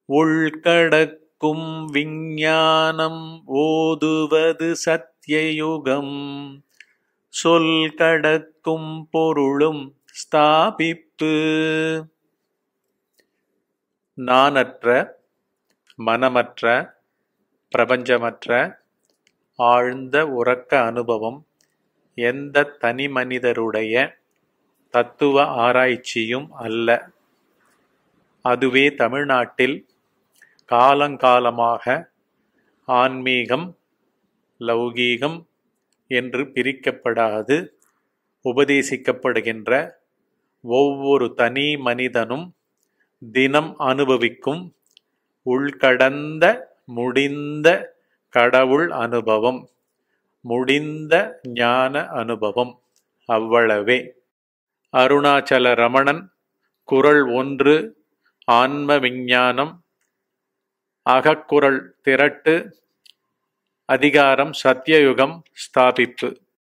உள்கடக்கும் விஞ்ஞானம் ஓதுவது சத்யயுகம் சொல் கடக்கும் பொருளும் ஸ்தாபிப்பு நானற்ற மனமற்ற பிரபஞ்சமற்ற ஆழ்ந்த உறக்க அனுபவம் எந்த தனி மனிதருடைய தத்துவ ஆராய்ச்சியும் அல்ல அதுவே தமிழ்நாட்டில் காலங்காலமாக ஆன்மீகம் லௌகீகம் என்று பிரிக்கப்படாது உபதேசிக்கப்படுகின்ற ஒவ்வொரு தனி மனிதனும் தினம் அனுபவிக்கும் உள்கடந்த முடிந்த கடவுள் அனுபவம் முடிந்த ஞான அனுபவம் அவ்வளவே அருணாச்சல ரமணன் குரல் ஒன்று ஆன்ம விஞ்ஞானம் அகக்குரல் திரட்டு அதிகாரம் சத்தியயுகம் ஸ்தாபிப்பு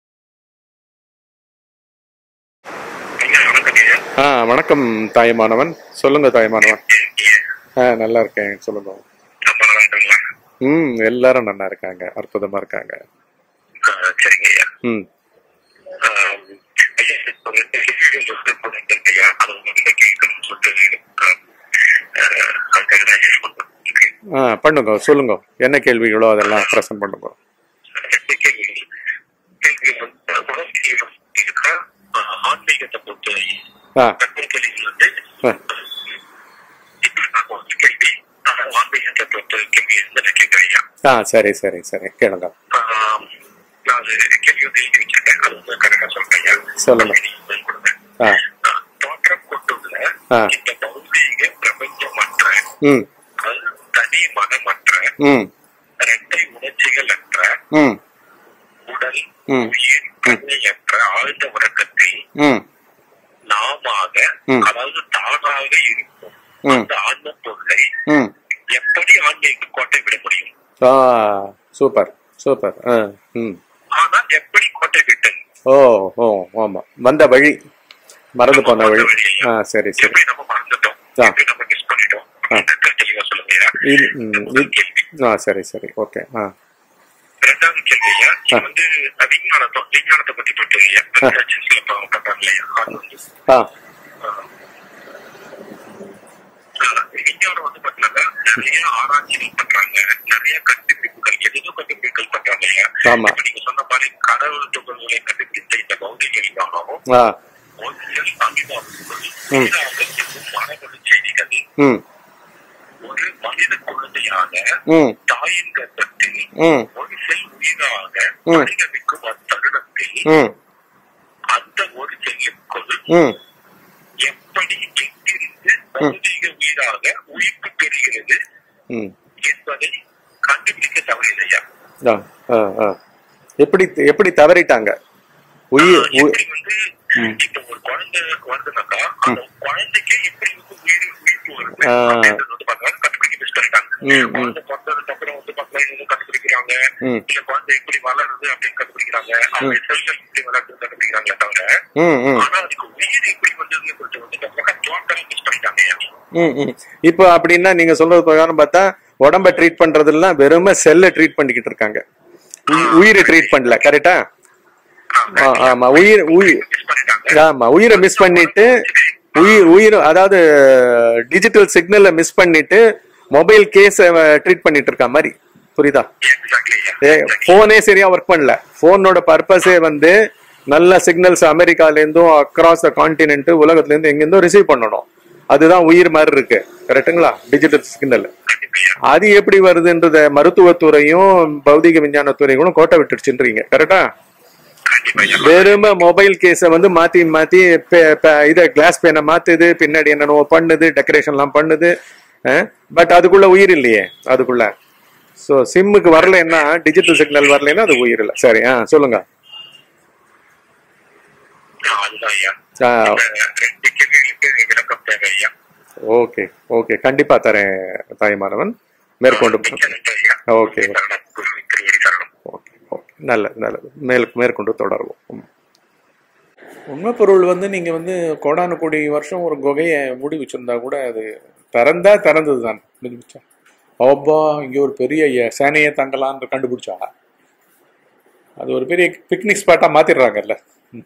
ஐயா வணக்கம் ஐயா ஆ வணக்கம் தாய்மானவன் சொல்லுங்க தாய்மானவன் ஆ நல்லா இருக்கேன் சொல்லுங்க ரொம்ப நல்லா இருக்குங்களா ம் எல்லாரும் நல்லா இருக்காங்க அற்புதமா இருக்காங்க ஆ, சரிங்க ஐயா ம் ஆம், ஐயா இப்போ ரெண்டு கேள்விகள் வந்து போனீங்க ஐயா அது உங்ககிட்ட கேட்கணும்னு சொல்லிட்டு ஆ, அதுக்காக தான் ஐயா phone பண்ணிருக்கேன். ஆ பண்ணுங்க சொல்லுங்க என்ன கேள்விகளோ அதெல்லாம் ப்ரெசன்ட் பண்ணுங்க ரெண்டு கேள்விகள் கேள்வி வந்து முதல் கேள்வி வந்து இருக்கா ஆ, ஆன்மீகத்தை பொறுத்த ஆ ரெண்டு கேள்விகள் வந்து ஆ. இப்போ நான் ஒரு கேள்வி ஆ, ஆன்மீகத்தை பொறுத்த கேள்வி வந்து நான் கேட்கிறேன் ஐயா ஆ சரி சரி சரி கேளுங்க ஆம், நான் அது கேள்வி வந்து எழுதி வச்சிருக்கேன் அது வந்து கரெக்டா சொல்றேன் ஐயா. சொல்லுங்க. நீங்க பதில் கொடுங்க. ஆ ஆ, தோற்றம் கொண்டுள்ள ஆ. இந்த பௌதீக பிரபஞ்சமற்ற ம் அது தனி மனமற்ற ம் இரட்டை உணர்ச்சிகள் அற்ற ம் உடல் ம். உயிர் கண்ணையற்ற ஆழ்ந்த உறக்கத்தில் ம் நாமாக ம். அதாவது தானாக இருக்கும் ம். அந்த ஆன்ம பொருளை ம் எப்படி ஆன்மீக கோட்டை விட முடியும் ஆ சூப்பர் சூப்பர் ஆ ம் ஆனால் எப்படி கோட்டை விட்டது ஓ ஓ ஆமாம் வந்த வழி மறந்து போன வழி ஆ சரி சரி எப்படி நம்ம மறந்துட்டோம் ஆ. எப்படி நம்ம மிஸ் பண்ணிட்டோம் அப்படின்றத தெளிவா சொல்லுங்க ஐயா. இது ம், முதல் இது- கேள்வி ஆ சரி சரி ஓகே ஆ ரெண்டாவது கேள்வி ஐயா இது வந்து விஞ்ஞானத்தை விஞ்ஞானத்தை பத்தி பற்றி ஐயா ரிசர்ச்ல பண்றாங்க இல்லையா அது வந்து ஆ ஆஹ், விஞ்ஞானம் வந்து பாத்தீங்கன்னா நிறைய ஆராய்ச்சிகள் பண்றாங்க நிறைய கண்டுபிடிப்புகள் எதுதோ கண்டுபிடிப்புகள் பண்றாங்க ஐயா ஆமா. இப்ப நீங்க சொன்ன மாதிரி கடவுள் துகள்களை கண்டுபிடித்த இந்த பௌதிக விஞ்ஞானம் ஆ ஒரு செல் அமிமாவுக்குள் ம். மரபணு செய்திகள் ம் ஒரு மனித குழந்தையான ம் தாயின் கர்ப்பத்தில் ம் ஒரு செல் உயிராக ம். பரிணமிக்கும் அத்தருணத்தில் ம் அந்த ஒரு செல்லுக்குள் ம் எப்படி எங்கிருந்து பௌதீக உயிராக உயிர்ப்பு பெறுகிறது ம் என்பதை கண்டுபிடிக்க தவறில்லையா ஆ ஆ ஆ எப்படி எப்படி தவறிட்டாங்க உயிர் உ- எப்படி வந்து இப்ப ஒரு குழந்தை வருதுனாக்கா அந்த குழந்தைக்கே எப்படி வந்து உயிர் உயிர்ப்பு வருது ஆ. அப்படின்றது வந்து பாத்தீங்கன்னா கண்டுபிடிக்க மிஸ் பண்ணிட்டாங்க ம், ம். குழந்தை பிறந்ததுக்கு அப்புறம் வந்து பாத்தீங்கன்னா இது கண்டுபிடிக்கிறாங்க ம் இல்ல குழந்தை எப்படி வளருது அப்படின்னு கண்டுபிடிக்கிறாங்க அவங்க செல்கள் எப்படி வளருது கண்டுபிடிக்கிறாங்களே தவிர ம் ம் ஆனா அதுக்கு உயிர் எப்படி வந்ததுன்னு குறித்து வந்து பாத்தீங்கன்னா டோட்டலா மிஸ் பண்ணிட்டாங்க ம் ம் இப்போ அப்படின்னா நீங்க சொல்றது பிரகாரம் பார்த்தா உடம்ப ட்ரீட் பண்றதெல்லாம் வெறும செல்லை ட்ரீட் பண்ணிக்கிட்டு இருக்காங்க உயி- உயிரை ட்ரீட் பண்ணல கரெக்டா ஆ, ஆமா உயிர் உயிர் மிஸ் பண்ணிட்டாங்க ஆமா உயிரை மிஸ் பண்ணிட்டு உயிர் உயிர் அதாவது டிஜிட்டல் சிக்னலை மிஸ் பண்ணிட்டு மொபைல் கேஸ ட்ரீட் பண்ணிட்டு இருக்க மாதிரி புரியுதா எக்ஸாக்ட்லி போனே சரியா ஒர்க் பண்ணல போனோட பர்பஸே வந்து நல்ல சிக்னல்ஸ் அமெரிக்கால இருந்தும் அக்ராஸ் த கான்டினென்ட் உலகத்துல இருந்து எங்கிருந்தும் ரிசீவ் பண்ணணும் அதுதான் உயிர் மாதிரி இருக்கு கரெக்ட்டுங்களா டிஜிட்டல் சிக்னல் அது எப்படி வருதுன்றத மருத்துவத்துறையும் பௌதிக விஞ்ஞானத்துறையும் கோட்டை விட்டுடுச்சுன்றீங்க கரெக்டா வெறும மொபைல் கேஸ வந்து மாத்தி மாத்தி பே- பே- இத கிளாஸ் பேனை மாத்துது பின்னாடி என்னென்னவோ பண்ணுது டெக்கரேஷன் எல்லாம் பண்ணுது பட் அதுக்குள்ள உயிர் இல்லையே அதுக்குள்ள சோ சிம்முக்கு வரலைன்னா டிஜிட்டல் சிக்னல் வரலைன்னா அது உயிர் இல்லை சரி ஆ சொல்லுங்க அதுதான் ஐயா ஆ, இப்ப ரெண்டு கேள்விகளுக்கு விளக்கம் தேவை ஐயா ஓகே ஓகே கண்டிப்பா தரேன் தாய்மானவன் மேற்கொண்டு மிக்க நன்றி ஐயா ஓகே சரணம் குருவின் திருவடி சரணம் ஓகே ஓகே நல்ல நல்லது மேல் மேற்கொண்டு தொடருவோம் ம். உண்மை பொருள் வந்து நீங்கள் வந்து கோடானு கோடி வருஷம் ஒரு குகையை மூடி வச்சிருந்தா கூட அது திறந்தா திறந்தது தான் முடிஞ்சுச்சா ஓப்பா இங்க ஒரு பெரிய எ- சேனையே தங்கலான்னு கண்டுபிடிச்சா அது ஒரு பெரிய பிக்னிக் ஸ்பாட்டா மாத்திடுறாங்கல்ல ம்.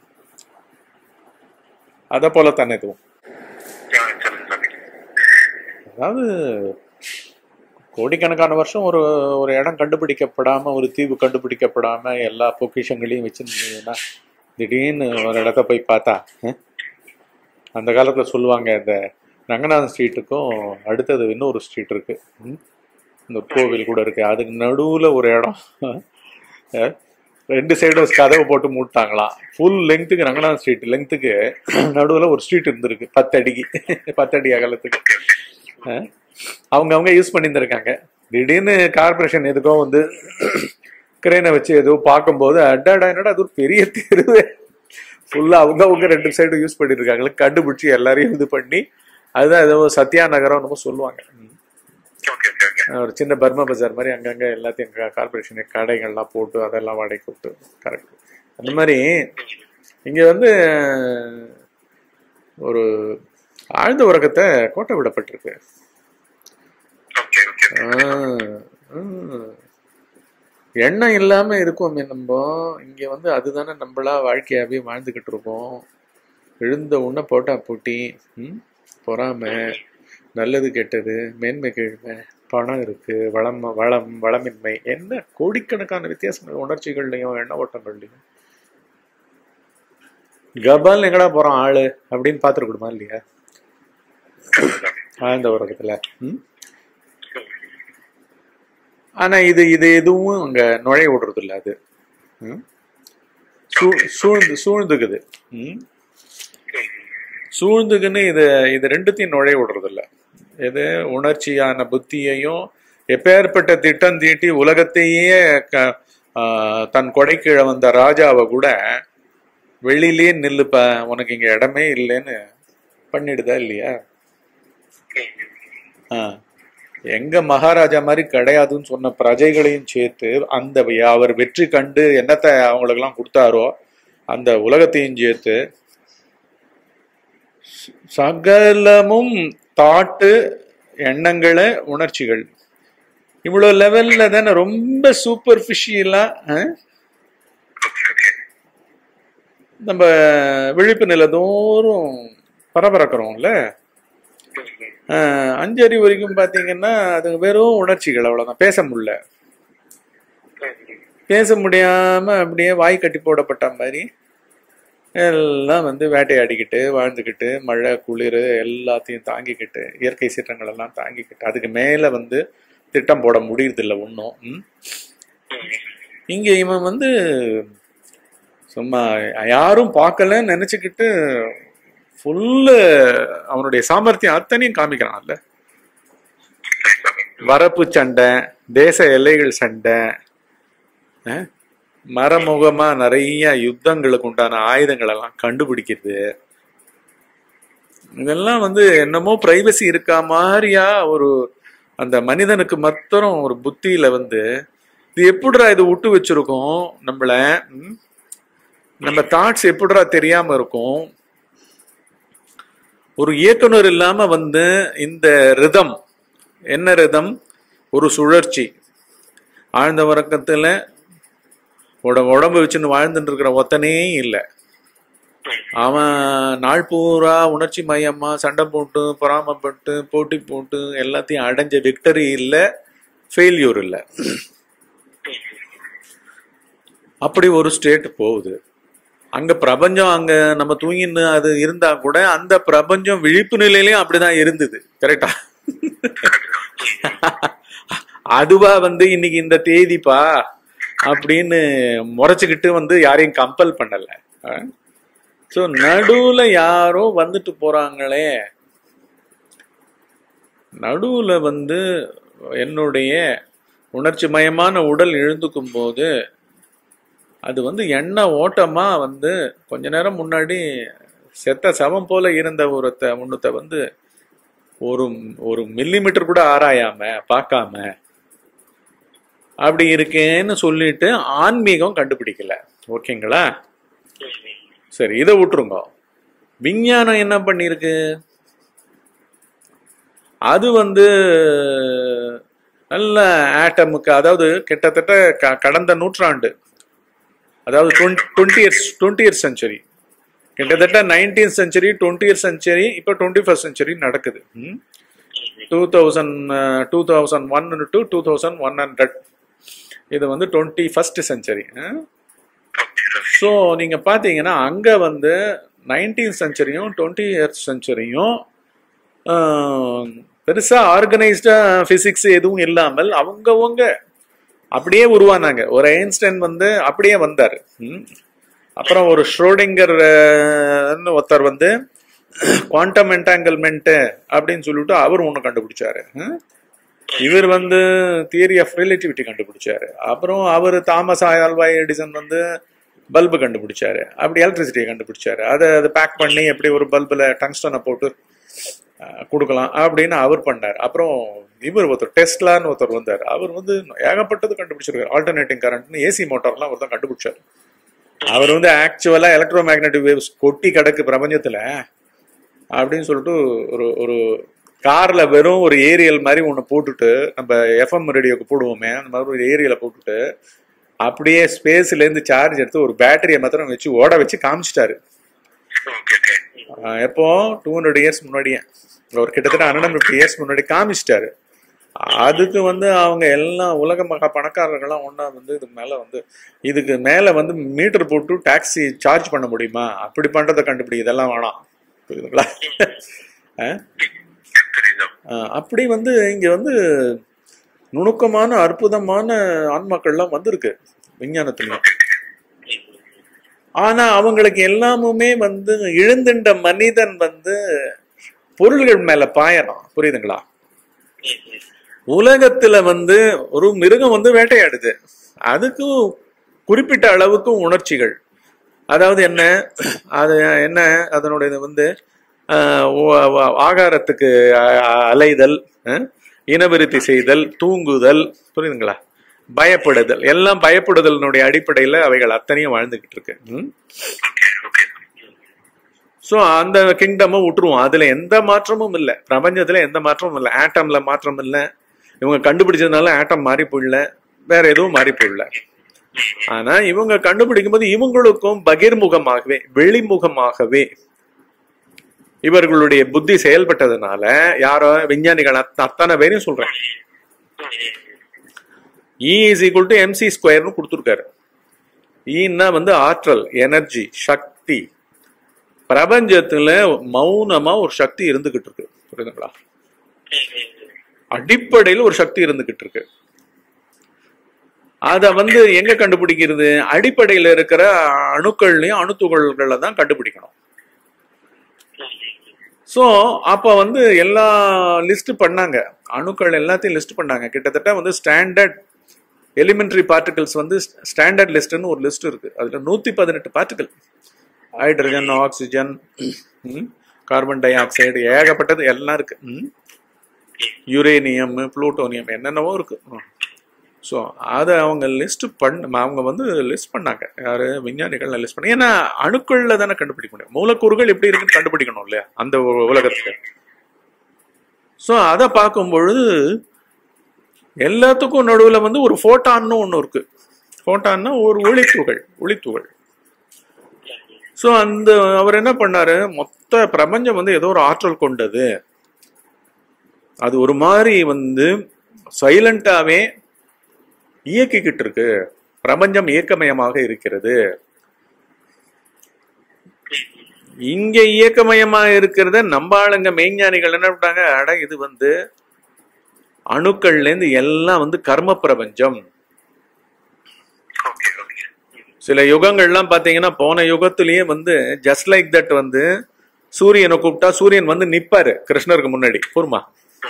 அத போல தானே இதுவும் ஆ, சொல்லுங்க சாமி அதாவது கோடிக்கணக்கான வருஷம் ஒரு ஒரு இடம் கண்டுபிடிக்கப்படாம ஒரு தீவு கண்டுபிடிக்கப்படாம எல்லா பொக்கிஷங்களையும் வச்சிருந்தீங்கன்னா திடீர்னு ஒரு இடத்த போய் பார்த்தா ஹம், அந்த காலத்துல சொல்லுவாங்க இந்த ரங்கநாதன் ஸ்ட்ரீட்டுக்கும் அடுத்தது இன்னொரு ஸ்ட்ரீட் இருக்கு ஹம், இந்த கோவில் கூட இருக்கு அதுக்கு நடுவுல ஒரு இடம் அஹ், ரெண்டு சைடும் கதவை போட்டு மூட்டாங்களாம் ஃபுல் லெங்க்த்துக்கு ரங்கநாதன் ஸ்ட்ரீட் லெங்க்த்துக்கு நடுவுல ஒரு ஸ்ட்ரீட் இருந்திருக்கு பத்து அடிக்கு பத்து அடி அகலத்துக்கு அஹ், அவங்க அவங்க யூஸ் பண்ணியிருந்திருக்காங்க திடீர்னு கார்பரேஷன் எதுக்கோ வந்து கிரேனை வச்சு ஏதோ பார்க்கும்போது அடாடா என்னடா அது ஒரு பெரிய தெருவு ஃபுல்லா அவங்க அவங்க ரெண்டு சைடும் யூஸ் பண்ணியிருக்காங்க கண்டுபிடிச்சி எல்லாரையும் இது பண்ணி அதுதான் ஏதோ சத்யா நகரம் என்னமோ சொல்லுவாங்க ஓகே ஓகே ஓகே ஒரு சின்ன பர்மா பஜார் மாதிரி அங்கங்க எல்லாத்தையும் கார்பரேஷன் கடைகள்லாம் போட்டு அதெல்லாம் வாடகை விட்டு கரெக்ட் அந்த மாதிரி இங்க வந்து ஒரு ஆழ்ந்த உறக்கத்தை கோட்டை விடப்பட்டிருக்கு ஓகே ஓகே ஆஹ், ஆஹ். எண்ணம் இல்லாம இருக்கோமே நம்ம இங்க வந்து அதுதானே நம்மளா வாழ்க்கையாவே வாழ்ந்துகிட்டு இருக்கோம் எழுந்த உடனே போட்டா போட்டி ம்? பொறாமை நல்லது கெட்டது மேன்மை கீழ்மை பணம் இருக்கு வளம் வளம் வளமின்மை என்ன கோடிக்கணக்கான வித்தியாசங்கள் உணர்ச்சிகள்லையும் எண்ண ஓட்டங்கள்லையும் கபால் எங்கடா போறான் ஆளு அப்படின்னு பாத்துருக்கணுமா இல்லையா ஆழ்ந்த உலகத்துல ம் ஆனா இது இது எதுவும் அங்க நுழைய விடுறது இல்ல அது ம்? சூ- சூழ்ந்து சூழ்ந்துக்குது ம்? சூழ்ந்துக்குன்னு இது இது ரெண்டுத்தையும் நுழைய விடுறது இல்ல எது உணர்ச்சியான புத்தியையும் எப்பேற்பட்ட திட்டம் தீட்டி உலகத்தையே க- ஆ, தன் கொடைக்கீழ வந்த ராஜாவை கூட வெளியிலேயே நில்லுப்ப உனக்கு இங்க இடமே இல்லைன்னு பண்ணிடுதா இல்லையா ஆ. எங்க மகாராஜா மாதிரி கிடையாதுன்னு சொன்ன பிரஜைகளையும் சேர்த்து அந்த அவர் வெற்றி கண்டு என்னத்தை அவங்களுக்கெல்லாம் கொடுத்தாரோ அந்த உலகத்தையும் சேர்த்து ச- சகலமும் தாட்டு எண்ணங்களை உணர்ச்சிகள் இவ்வளவு லெவல்ல தானே ரொம்ப சூப்பர்ஃபிஷியலா ஓகே ஓகே நம்ம விழிப்பு நிலை தோறும் பரபரக்கிறோம்ல ஆஹ் அஞ்சறிவு வரைக்கும் பாத்தீங்கன்னா அது வெறும் உணர்ச்சிகள் அவ்வளவுதான் பேச முடியல பேச முடியாம அப்படியே வாய் கட்டி போடப்பட்ட மாதிரி எல்லாம் வந்து வேட்டையாடிக்கிட்டு வாழ்ந்துக்கிட்டு மழை குளிர் எல்லாத்தையும் தாங்கிக்கிட்டு இயற்கை சீற்றங்கள் எல்லாம் தாங்கிக்கிட்டு அதுக்கு மேல வந்து திட்டம் போட முடியறதில்ல ஒன்றும் ம் இங்க இவன் வந்து சும்மா யாரும் பார்க்கலன்னு நினைச்சுக்கிட்டு ஃபுல்லு அவனுடைய சாமர்த்தியம் அத்தனையும் காமிக்கிறான்ல வரப்பு சண்டை தேச எல்லைகள் சண்டை அஹ், மறைமுகமா நிறைய யுத்தங்களுக்கு உண்டான ஆயுதங்கள் எல்லாம் கண்டுபிடிக்கிறது இதெல்லாம் வந்து என்னமோ பிரைவசி இருக்கா மாதிரியா ஒரு அந்த மனிதனுக்கு மாத்திரம் ஒரு புத்தியில வந்து இது எப்படிடா இது விட்டு வச்சிருக்கோம் நம்மள ம்? நம்ம தாட்ஸ் எப்படிடா தெரியாம இருக்கும் ஒரு இயக்குனர் இல்லாம வந்து இந்த ரிதம் என்ன ரிதம் ஒரு சுழற்சி ஆழ்ந்த உறக்கத்துல உட உடம்பு வச்சுன்னு வாழ்ந்துட்டு இருக்கிற ஒத்தனே இல்லை அவன் நாள் பூரா உணர்ச்சி மயமா சண்டை போட்டு பொறாமப்பட்டு போட்டி போட்டு எல்லாத்தையும் அடைஞ்ச விக்டரி இல்லை ஃபெயில்யூர் இல்லை அப்படி ஒரு ஸ்டேட் போகுது அங்க பிரபஞ்சம் அங்க நம்ம தூங்கின்னு அது இருந்தா கூட அந்த பிரபஞ்சம் விழிப்பு நிலையிலயும் அப்படிதான் இருந்தது கரெக்டா அதுவா வந்து இன்னைக்கு இந்த தேதிப்பா அப்படின்னு முறைச்சுக்கிட்டு வந்து யாரையும் கம்பல் பண்ணல ஸோ நடுவுல யாரோ வந்துட்டு போறாங்களே நடுவுல வந்து என்னுடைய உணர்ச்சி மயமான உடல் எழுந்துக்கும் போது அது வந்து எண்ண ஓட்டமா வந்து கொஞ்ச நேரம் முன்னாடி செத்த சவம் போல இருந்த ஒருத்த முன்னத்தை வந்து ஒரு ஒரு மில்லிமீட்டர் கூட ஆராயாம பார்க்காம அப்படி இருக்கேன்னு சொல்லிட்டு ஆன்மீகம் கண்டுபிடிக்கல ஓகேங்களா சரி இதை விட்டுருங்க விஞ்ஞானம் என்ன பண்ணிருக்கு அது வந்து நல்ல ஆட்டமுக்கு அதாவது கிட்டத்தட்ட க- கடந்த நூற்றாண்டு அதாவது twenty years twenty years century கிட்டத்தட்ட nineteen century twenty years century இப்போ டுவெண்ட்டி ஃபர்ஸ்ட் செஞ்சுரி நடக்குது two thousand two thousand one to two thousand one hundred இது வந்து twenty first century okay sir so நீங்கள் பார்த்தீங்கன்னா அங்கே வந்து நைன்டீன் செஞ்சுரியும் டுவெண்ட்டி இயர்ஸ் செஞ்சுரியும் பெருசாக ஆர்கனைஸ்டாக ஃபிசிக்ஸ் எதுவும் இல்லாமல் அவங்கவங்க அப்படியே உருவானாங்க ஒரு ஐன்ஸ்டைன் வந்து அப்படியே வந்தார் ம். அப்புறம் ஒரு ஷ்ரோடிங்கர் அஹ், ஒருத்தர் வந்து குவாண்டம் என்டாங்கிள்மெண்ட் அப்படின்னு சொல்லிட்டு அவர் ஒன்று கண்டுபிடிச்சாரு ம். இவர் வந்து தியரி ஆஃப் ரிலேட்டிவிட்டி கண்டுபிடிச்சாரு அப்புறம் அவர் தாமஸ் ஆல்வா எடிசன் வந்து பல்பு கண்டுபிடிச்சாரு அப்படி எலக்ட்ரிசிட்டியை கண்டுபிடிச்சாரு அதை அதை பேக் பண்ணி எப்படி ஒரு பல்பில் டங்ஸ்டனை போட்டு அஹ், கொடுக்கலாம் அப்படின்னு அவர் பண்ணார் அப்புறம் இவர் ஒருத்தர் டெஸ்ட்லான்னு ஒருத்தர் வந்தார் அவர் வந்து ஏகப்பட்டது கண்டுபிடிச்சிருக்காரு ஆல்டர்னேட்டிங் கரண்ட்னு ஏசி மோட்டார்லாம் அவர் தான் கண்டுபிடிச்சார் அவர் வந்து ஆக்சுவலா எலக்ட்ரோ மேக்னெட்டிக் வேவ்ஸ் கொட்டி கிடக்கு பிரபஞ்சத்துல அப்படின்னு சொல்லிட்டு ஒரு ஒரு கார்ல வெறும் ஒரு ஏரியல் மாதிரி ஒன்று போட்டுட்டு நம்ம எஃப்எம் ரேடியோக்கு போடுவோமே அந்த மாதிரி ஒரு ஏரியலை போட்டுட்டு அப்படியே ஸ்பேஸ்ல இருந்து சார்ஜ் எடுத்து ஒரு பேட்டரியை மாத்திரம் வச்சு ஓட வச்சு காமிச்சிட்டாரு ஓகே ஓகே ஆஹ் எப்போ டூ ஹண்ட்ரட் இயர்ஸ் முன்னாடியே ஒரு கிட்டத்தட்ட ஹண்ட்ரட் ஃபிஃப்டி இயர்ஸ் முன்னாடி காமிச்சிட்டாரு அதுக்கு வந்து அவங்க எல்லாம் உலக மகா பணக்காரர்கள்லாம் ஒன்றா வந்து இதுக்கு மேலே வந்து இதுக்கு மேலே வந்து மீட்டர் போட்டு டாக்ஸி சார்ஜ் பண்ண முடியுமா அப்படி பண்ணுறதை கண்டுபிடி இதெல்லாம் வேணாம் புரியுதுங்களா ஆஹ் தெரியுதா ஆஹ் அப்படி வந்து இங்கே வந்து நுணுக்கமான அற்புதமான ஆன்மாக்கள்லாம் வந்திருக்கு விஞ்ஞானத்துலையும் ஆனா அவங்களுக்கு எல்லாமுமே வந்து இழுந்துண்ட மனிதன் வந்து பொருள்கள் மேல பாயறான் புரியுதுங்களா உலகத்துல வந்து ஒரு மிருகம் வந்து வேட்டையாடுது அதுக்கு குறிப்பிட்ட அளவுக்கு உணர்ச்சிகள் அதாவது என்ன அது என்ன அதனுடைய இது வந்து ஆஹ், ஓ- ஓ- ஆகாரத்துக்கு அ- அலைதல் அஹ், இனவிருத்தி செய்தல் தூங்குதல் புரியுதுங்களா பயப்படுதல் எல்லாம் பயப்படுதலினுடைய அடிப்படையில் அவைகள் அத்தனையும் வாழ்ந்துகிட்டு இருக்கு ம்? ஓகே ஓகே ஸோ அந்த கிங்டமை விட்டுருவோம் அதுல எந்த மாற்றமும் இல்லை பிரபஞ்சத்துல எந்த மாற்றமும் இல்லை ஆட்டம்ல மாற்றம் இல்லை இவங்க கண்டுபிடிச்சதுனால ஆட்டம் மாறி போயிடல வேற எதுவும் மாறி போயிடல ஆனா இவங்க கண்டுபிடிக்கும் போது இவங்களுக்கும் பகிர்முகமாகவே வெளிமுகமாகவே இவர்களுடைய புத்தி செயல்பட்டதுனால யாரோ விஞ்ஞானிகள் அத்த- அத்தனை பேரையும் சொல்றேன் E is equal to MC ஸ்கொயர்னு கொடுத்துருக்காரு ஈன்னா வந்து ஆற்றல் எனர்ஜி சக்தி பிரபஞ்சத்துல மௌனமா ஒரு சக்தி இருந்துகிட்டு இருக்கு புரியுதுங்களா அடிப்படையில் ஒரு சக்தி இருந்துகிட்டு இருக்கு அத வந்து எங்க கண்டுபிடிக்கிறது அடிப்படையில இருக்கிற அணுக்கள்லயும் அணுத்துகள்களை தான் கண்டுபிடிக்கணும் ஸோ அப்போ வந்து எல்லா லிஸ்ட் பண்ணாங்க அணுக்கள் எல்லாத்தையும் லிஸ்ட் பண்ணாங்க கிட்டத்தட்ட வந்து ஸ்டாண்டர்ட் எலிமெண்ட்ரி பார்ட்டிகல்ஸ் வந்து ஸ்டாண்டர்ட் லிஸ்ட்னு ஒரு லிஸ்ட் இருக்கு அதுல நூத்தி பதினெட்டு particle hydrogen oxygen carbon dioxide ஏகப்பட்டது எல்லாம் இருக்கு ம். யுரேனியம் புளூட்டோனியம் என்னென்னவோ இருக்கு ஸோ அதை அவங்க லிஸ்ட் பண்ண அவங்க வந்து லிஸ்ட் பண்ணாங்க யாரு விஞ்ஞானிகள் லிஸ்ட் பண்ண ஏன்னா அணுக்கள்ல தானே கண்டுபிடிக்க முடியும் மூலக்கூறுகள் எப்படி இருக்குன்னு கண்டுபிடிக்கணும் இல்லையா அந்த உ- உலகத்துக்கு ஸோ அதை பார்க்கும் பொழுது எல்லாத்துக்கும் நடுவில் வந்து ஒரு ஃபோட்டான்னு ஒன்று இருக்கு ஃபோட்டான்னா ஒரு ஒளித்துகள் ஒளித்துகள் ஸோ அந்த அவர் என்ன பண்ணாரு மொத்த பிரபஞ்சம் வந்து ஏதோ ஒரு ஆற்றல் கொண்டது அது ஒரு மாதிரி வந்து சைலண்டாவே இயக்கிக்கிட்டு இருக்கு பிரபஞ்சம் இயக்கமயமாக இருக்கிறது இங்க இயக்கமயமா இருக்கிறத நம்ம ஆளுங்க மெய்ஞானிகள் என்ன பண்ணிட்டாங்க அட இது வந்து அணுக்கள்ல இருந்து எல்லாம் வந்து கர்ம பிரபஞ்சம் ஓகே ஓகே சில யுகங்கள்லாம் பாத்தீங்கன்னா போன யுகத்திலேயே வந்து ஜஸ்ட் லைக் தட் வந்து சூரியனை கூப்பிட்டா சூரியன் வந்து நிப்பாரு கிருஷ்ணருக்கு முன்னாடி பொறுமா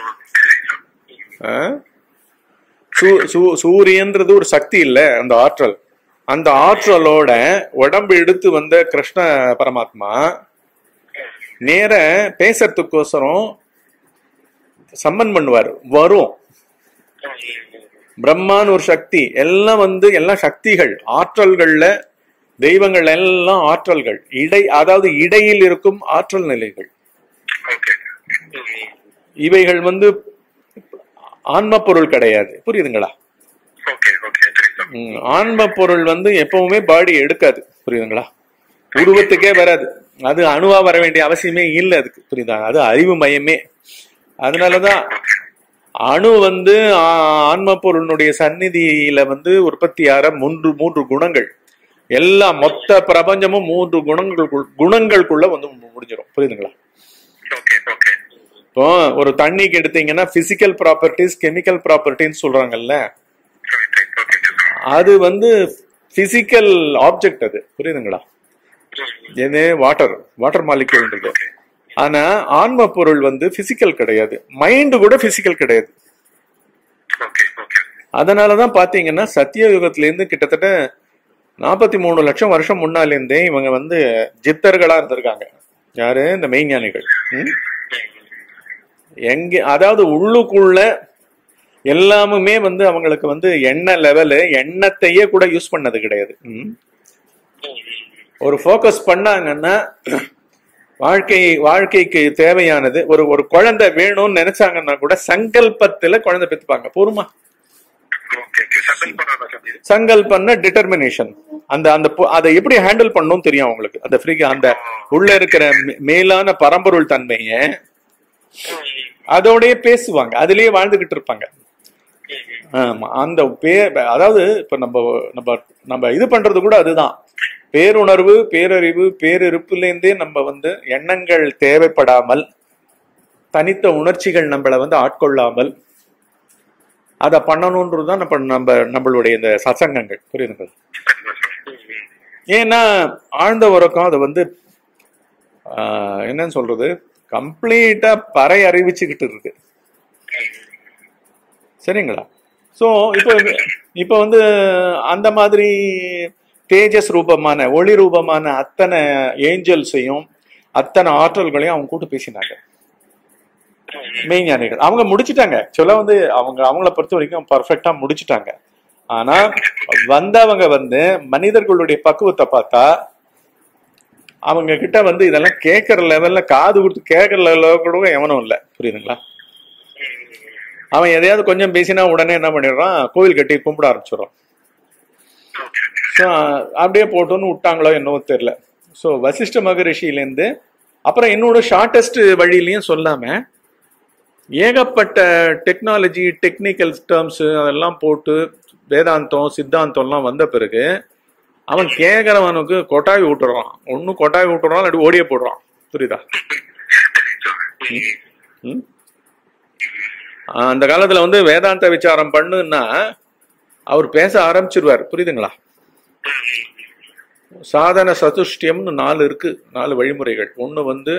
ஆ? சூ- சூ- சூரியன்றது ஒரு சக்தி இல்ல அந்த ஆற்றல் அந்த ஆற்றலோட உடம்பு எடுத்து வந்த கிருஷ்ண பரமாத்மா நேர பேசுறதுக்கோசரம் சம்மன் பண்ணுவார் வரும் பிரம்மான்னு ஒரு சக்தி எல்லாம் வந்து எல்லாம் சக்திகள் ஆற்றல்கள்ல தெய்வங்கள் எல்லாம் ஆற்றல்கள் இடை அதாவது இடையில் இருக்கும் ஆற்றல் நிலைகள் ஓகே இவைகள் வந்து ஆன்ம பொருள் கிடையாது புரியுதுங்களா ஓகே ஓகே சரி சார் ம், ஆன்ம பொருள் வந்து எப்பவுமே பாடி எடுக்காது புரியுதுங்களா உருவத்துக்கே வராது அது அணுவா வர வேண்டிய அவசியமே இல்லை அதுக்கு புரியுதா அது அறிவு மயமே அதனாலதான் அணு வந்து ஆ- ஆன்ம பொருளினுடைய சந்நிதியில வந்து உற்பத்தியார மூன்று மூன்று குணங்கள் எல்லா மொத்த பிரபஞ்சமும் மூன்று குணங்களுக்குள் குணங்களுக்குள்ள வந்து முடிஞ்சிடும் புரியுதுங்களா ஓகே ஓகே இப்போ ஒரு தண்ணிக்கு எடுத்தீங்கன்னா பிசிக்கல் ப்ராப்பர்ட்டிஸ் கெமிக்கல் ப்ராப்பர்ட்டின்னு சொல்றாங்கல்ல ரைட் ரைட் ஓகே சார் அது வந்து பிசிக்கல் ஆப்ஜெக்ட் அது புரியுதுங்களா எது வாட்டர் வாட்டர் மாலிக்யூல்ன்றது ஆனா ஆன்ம பொருள் வந்து பிசிக்கல் கிடையாது மைண்ட் கூட பிசிக்கல் கிடையாது ஓகே ஓகே அதனாலதான் பாத்தீங்கன்னா சத்திய யுகத்துல இருந்து கிட்டத்தட்ட நாற்பத்தி மூணு லட்சம் வருஷம் முன்னால இருந்தே இவங்க வந்து ஜித்தர்களா இருந்திருக்காங்க யாரு இந்த மெய்ஞானிகள் ம்? எங்க அதாவது உள்ளுக்குள்ள எல்லாமுமே வந்து அவங்களுக்கு வந்து எண்ணெய் லெவலு எண்ணத்தையே கூட யூஸ் பண்ணது கிடையாது ம்? ஒரு ஃபோக்கஸ் பண்ணாங்கன்னா வாழ்க்கை வாழ்க்கைக்கு தேவையானது ஒரு ஒரு குழந்தை வேணும்னு நினைச்சாங்கன்னா கூட சங்கல்பத்துல குழந்தை பெத்துப்பாங்க போருமா ஓகே ஓகே சங்கல்பனா சார் இது சங்கல்பன்னா டிட்டர்மினேஷன் அந்த அந்த பொ- அதை எப்படி ஹேண்டில் பண்ணணும் தெரியும் அவங்களுக்கு அந்த ஃப்ரீ அந்த உள்ள இருக்கிற மே- மேலான பரம்பொருள் தன்மைய அதோடயே பேசுவாங்க அதுலயே வாழ்ந்துகிட்டு இருப்பாங்க ஆமா அந்த பே அதாவது இப்ப நம்ம நம்ம நம்ம இது பண்றது கூட அதுதான் பேருணர்வு பேரறிவு பேரிருப்புல இருந்தே நம்ம வந்து எண்ணங்கள் தேவைப்படாமல் தனித்த உணர்ச்சிகள் நம்மளை வந்து ஆட்கொள்ளாமல் அதை பண்ணணுன்றது தான் நம்ம நம்ம நம்மளுடைய இந்த சசங்கங்கள் புரியுதுங்களா ஏன்னா ஆழ்ந்த உறக்கம் அதை வந்து ஆஹ், என்னன்னு சொல்றது கம்ப்ளீட்டா பறை அறிவிச்சுக்கிட்டு இருக்கு சரிங்களா ஸோ இப்போ இப்போ வந்து அந்த மாதிரி தேஜஸ் ரூபமான ஒளி ரூபமான அத்தனை ஏஞ்சல்ஸையும் அத்தனை ஆற்றல்களையும் அவங்க கூட்டு பேசினாங்க மெய்ஞானிகள் அவங்க முடிச்சிட்டாங்க சொல்ல வந்து அவங்க அவங்கள பொறுத்த வரைக்கும் பர்ஃபெக்டா முடிச்சிட்டாங்க ஆனா வந்தவங்க வந்து மனிதர்களுடைய பக்குவத்தை பார்த்தா அவங்க கிட்ட வந்து இதெல்லாம் கேட்கற லெவல்ல காது கொடுத்து கேட்கற லெவல்ல கூட எவனும் இல்லை புரியுதுங்களா அவன் எதையாவது கொஞ்சம் பேசினா உடனே என்ன பண்ணிடுறான் கோவில் கட்டி கும்பிட ஆரம்பிச்சிடுறான் ஸோ அப்படியே போட்டோன்னு விட்டாங்களோ என்னவோ தெரியல ஸோ வசிஷ்ட மகரிஷியிலேருந்து அப்புறம் என்னோட ஷார்ட்டஸ்ட் வழியிலையும் சொல்லாம ஏகப்பட்ட டெக்னாலஜி டெக்னிக்கல் டேர்ம்ஸ் அதெல்லாம் போட்டு வேதாந்தம் சித்தாந்தம்லாம் வந்த பிறகு அவன் கேட்கறவனுக்கு கொட்டாய் விட்டுறான் ஒன்னும் கொட்டாய் விட்டுறான் அப்படி ஓடியே போடுறான் புரியுதா ம்? ஆஹ் அந்த காலத்துல வந்து வேதாந்த விசாரம் பண்ணுன்னா அவர் பேச ஆரம்பிச்சிருவார் புரியுதுங்களா சாதன சதுஷ்டியம்னு நாலு இருக்கு நாலு வழிமுறைகள் ஒன்று வந்து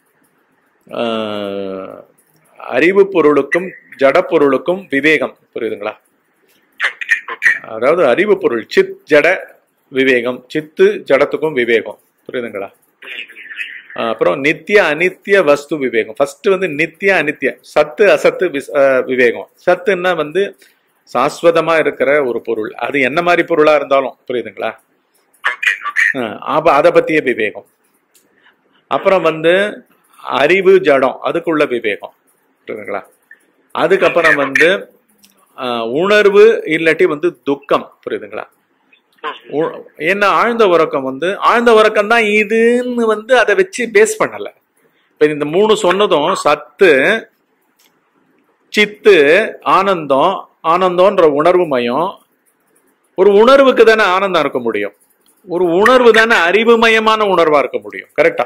ஆஹ், அறிவு பொருளுக்கும் ஜட பொருளுக்கும் விவேகம் புரியுதுங்களா அதாவது அறிவு பொருள் சித் ஜட விவேகம் சித்து ஜடத்துக்கும் விவேகம் புரியுதுங்களா ஆஹ், அப்புறம் நித்திய அனித்திய வஸ்து விவேகம் ஃபர்ஸ்ட் வந்து நித்திய அனித்திய சத்து அசத்து விஸ்- ஆஹ், விவேகம் சத்துன்னா வந்து சாஸ்வதமா இருக்கிற ஒரு பொருள் அது என்ன மாதிரி பொருளா இருந்தாலும் புரியுதுங்களா ஓகே ஓகே ஆஹ் அப்ப அதை பத்திய விவேகம் அப்புறம் வந்து அறிவு ஜடம் அதுக்குள்ள விவேகம் புரியுதுங்களா அதுக்கப்புறம் வந்து ஆஹ் உணர்வு இல்லாட்டி வந்து துக்கம் புரியுதுங்களா உ- என்ன ஆழ்ந்த உறக்கம் வந்து ஆழ்ந்த உறக்கம் தான் இதுன்னு வந்து அதை வச்சு பேஸ் பண்ணல இப்ப இந்த மூணு சொன்னதும் சத்து சித்து ஆனந்தம் ஆனந்தம்ன்ற உணர்வு மயம் ஒரு உணர்வுக்கு தானே ஆனந்தம் இருக்க முடியும் ஒரு உணர்வு தானே அறிவுமயமான உணர்வா இருக்க முடியும் கரெக்டா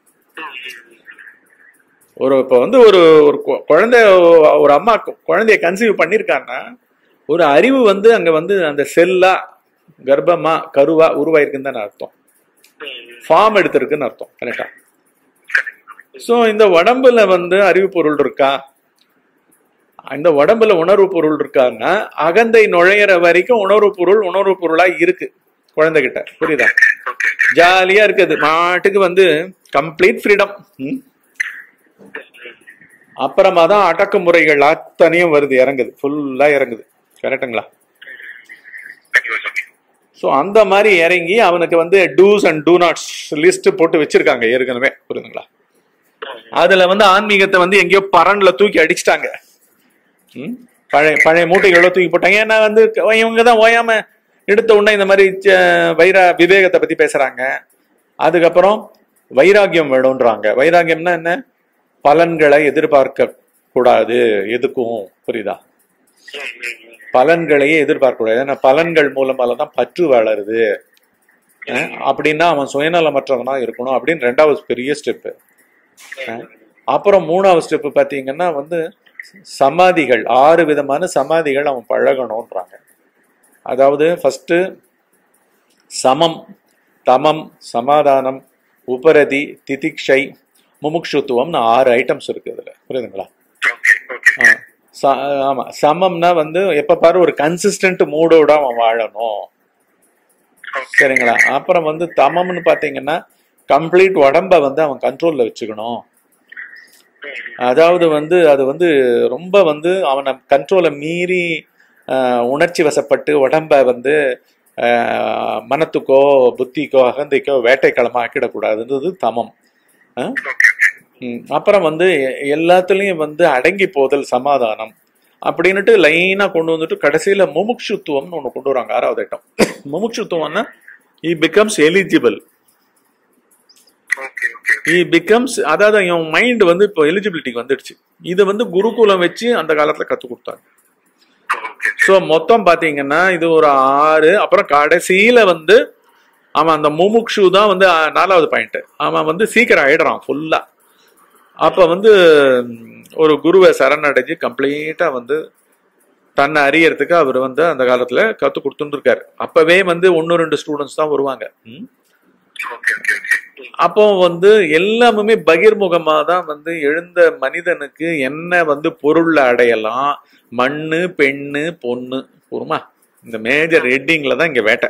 ஒரு இப்போ வந்து ஒரு ஒரு கு- குழந்தை ஒரு அம்மா கு- குழந்தைய கன்சீவ் பண்ணியிருக்காங்கன்னா ஒரு அறிவு வந்து அங்க வந்து அந்த செல்லா கர்ப்பமா கருவா உருவாயிருக்குன்னு தானே அர்த்தம் ஃபார்ம் எடுத்திருக்குன்னு அர்த்தம் கரெக்டா ஸோ இந்த உடம்புல வந்து அறிவு பொருள் இருக்கா இந்த உடம்புல உணர்வு பொருள் இருக்கான்னா அகந்தை நுழையிற வரைக்கும் உணர்வு பொருள் உணர்வு பொருளா இருக்கு குழந்தைகிட்ட புரியுதா ஓகே ஜாலியா இருக்குது மாட்டுக்கு வந்து கம்ப்ளீட் ஃப்ரீடம் அப்புறமா தான் அடக்குமுறைகள் அத்தனையும் வருது இறங்குது ஃபுல்லா இறங்குது கரெக்டுங்களா கண்டிப்பா சாமி ஸோ அந்த மாதிரி இறங்கி அவனுக்கு வந்து dos and do nots list போட்டு வச்சிருக்காங்க ஏற்கனவே புரியுதுங்களா அதுல வந்து ஆன்மீகத்தை வந்து எங்கேயோ பரன்ல தூக்கி அடிச்சிட்டாங்க ம்? பழைய பழைய மூட்டைகளோ தூக்கி போட்டாங்க ஏன்னா வந்து இவங்க தான் ஓயாம எடுத்த உடனே இந்த மாதிரி ச- வைரா விவேகத்தை பத்தி பேசுறாங்க அதுக்கப்புறம் வைராகியம் வேணும்ன்றாங்க வைராகியம்னா என்ன பலன்களை எதிர்பார்க்க கூடாது எதுக்கும் புரியுதா பலன்களையே எதிர்பார்க்க கூடாது ஏன்னா பலன்கள் மூலமால தான் பற்று வளருது அஹ் அப்படின்னா அவன் சுயநலமற்றவனா இருக்கணும் அப்படின்னு ரெண்டாவது பெரிய ஸ்டெப்பு அப்புறம் மூணாவது ஸ்டெப்பு பார்த்தீங்கன்னா வந்து சமாதிகள் ஆறு விதமான சமாதிகள் அவன் பழகணுன்றாங்க அதாவது ஃபர்ஸ்ட் சமம் தமம் சமாதானம் உபரதி திதிக்ஷை முமுக்ஷுத்துவம்னு ஆறு ஐட்டம்ஸ் இருக்கு இதுல புரியுதுங்களா ஓகே ஓகே ஆ. ச- ஆமா சமம்னா வந்து எப்ப பாரு ஒரு கன்சிஸ்டன்ட் மூடோட அவன் வாழணும் சரிங்களா அப்புறம் வந்து தமம்னு பாத்தீங்கன்னா கம்ப்ளீட் உடம்ப வந்து அவன் கண்ட்ரோல்ல வச்சுக்கணும் அதாவது வந்து அது வந்து ரொம்ப வந்து அவனை கண்ட்ரோலை மீறி ஆஹ், உணர்ச்சி வசப்பட்டு உடம்ப வந்து ஆஹ், மனத்துக்கோ புத்திக்கோ அகந்தைக்கோ வேட்டைக்களமா ஆக்கிடக்கூடாதுன்றது தமம் ஆ? ம், அப்புறம் வந்து எ- எல்லாத்துலயும் வந்து அடங்கி போதல் சமாதானம் அப்படின்னுட்டு லைனா கொண்டு வந்துட்டு கடைசியில முமுட்சுத்துவம்னு ஒண்ணு கொண்டு வராங்க ஆறாவது ஐட்டம் முமுட்சுத்துவம்னா he becomes eligible okay okay he becomes அதாவது என் மைண்ட் வந்து இப்போ எலிஜிபிலிட்டிக்கு வந்துடுச்சு இது வந்து குருகுலம் வச்சு அந்த காலத்துல கத்து கொடுத்தாங்க ஓகே ஸோ மொத்தம் பாத்தீங்கன்னா இது ஒரு ஆறு அப்புறம் கடைசியில வந்து அவன் அந்த முமுக்ஷு தான் வந்து ஆ, நாலாவது பாயிண்ட் அவன் வந்து சீக்கிரம் ஆயிடுறான் ஃபுல்லா அப்ப வந்து ம், ஒரு குருவை சரணடைஞ்சு கம்ப்ளீட்டா வந்து தன்னை அறியறதுக்கு அவர் வந்து அந்த காலத்துல கத்து கொடுத்துட்டு இருக்காரு அப்பவே வந்து ஒன்னு ரெண்டு ஸ்டூடெண்ட்ஸ் தான் வருவாங்க ம். ஓகே ஓகே ஓகே அப்போ வந்து எல்லாமே பகிர்முகமா தான் வந்து எழுந்த மனிதனுக்கு என்ன வந்து பொருள்ல அடையலாம் மண்ணு பெண்ணு பொண்ணு பொறுமா இந்த மேஜர் ஹெட்டிங்ல தான் இங்க வேட்டை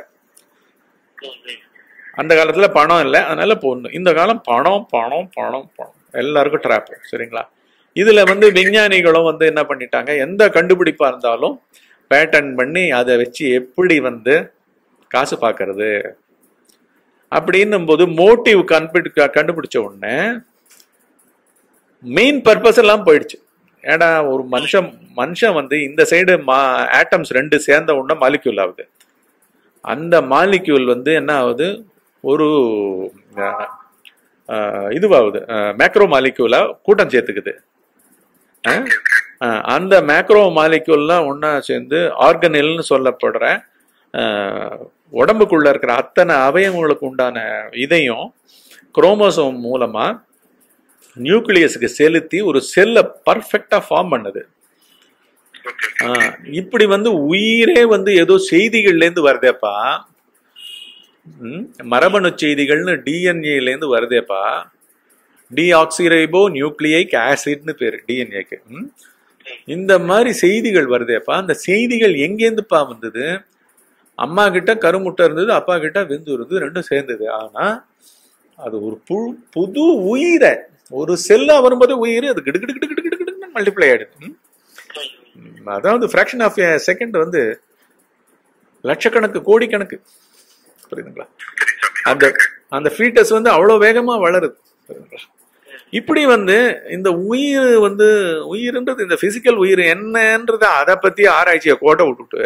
அந்த காலத்துல பணம் இல்லை அதனால பொண்ணு இந்த காலம் பணம் பணம் பணம் பணம் எல்லாருக்கும் ட்ராப் சரிங்களா இதுல வந்து விஞ்ஞானிகளும் வந்து என்ன பண்ணிட்டாங்க எந்த கண்டுபிடிப்பா இருந்தாலும் பேட்டர்ன் பண்ணி அதை வச்சு எப்படி வந்து காசு பார்க்கறது அப்படின்னும் போது மோட்டிவ் கண்டுபிடி கண்டுபிடிச்ச உடனே மெயின் பர்பஸ் எல்லாம் போயிடுச்சு ஏடா ஒரு மனுஷன் மனுஷன் வந்து இந்த சைடு மா ஆட்டம்ஸ் ரெண்டு சேர்ந்த உடனே மாலிக்யூல் ஆகுது அந்த மாலிக்யூல் வந்து என்ன ஆகுது ஒரு அஹ், அஹ், இதுவாகுது மேக்ரோ மாலிக்யூலா கூட்டம் சேர்த்துக்குது அஹ், அஹ், அந்த மேக்ரோ மாலிக்யூல்லாம் ஒண்ணா சேர்ந்து ஆர்கனில்னு சொல்லப்படுற அஹ், உடம்புக்குள்ள இருக்கிற அத்தனை அவயவங்களுக்கு உண்டான இதையும் குரோமோசோம் மூலமா நியூக்ளியஸுக்கு செலுத்தி ஒரு செல்லை பர்ஃபெக்டா ஃபார்ம் பண்ணுது ஓகே ஆஹ் இப்படி வந்து உயிரே வந்து ஏதோ செய்திகள்ல இருந்து வருதேப்பா ம், மரபணு செய்திகள்னு டிஎன்ஏல இருந்து வருதேப்பா டிஆக்சிரைபோ நியூக்ளியிக் ஆசிட்னு பேரு டிஎன்ஏக்கு இந்த மாதிரி செய்திகள் வருதேப்பா அந்த செய்திகள் எங்கேருந்துப்பா வந்தது அம்மா கிட்ட கருமுட்டை இருந்தது அப்பா கிட்ட விந்து இருந்தது ரெண்டும் சேர்ந்தது ஆனா அது ஒரு பு புது உயிரை ஒரு செல்லா வரும்போது உயிர் அது கிடு கிடு கிடு கிடு கிடு கிடுன்னு மல்டிப்ளை ஆயிடுது ம்? ம், அதாவது ஃப்ராக்ஷன் ஆஃப் செகண்ட் வந்து லட்சக்கணக்கு கோடிக்கணக்கு புரியுதுங்களா அந்த அந்த ஃபீட்டஸ் வந்து அவ்வளோ வேகமா வளருது புரியுதுங்களா இப்படி வந்து இந்த உயிர் வந்து உயிர்ன்றது இந்த பிசிக்கல் உயிர் என்னன்றது அதை பத்தி ஆராய்ச்சியை கோட்டை விட்டுட்டு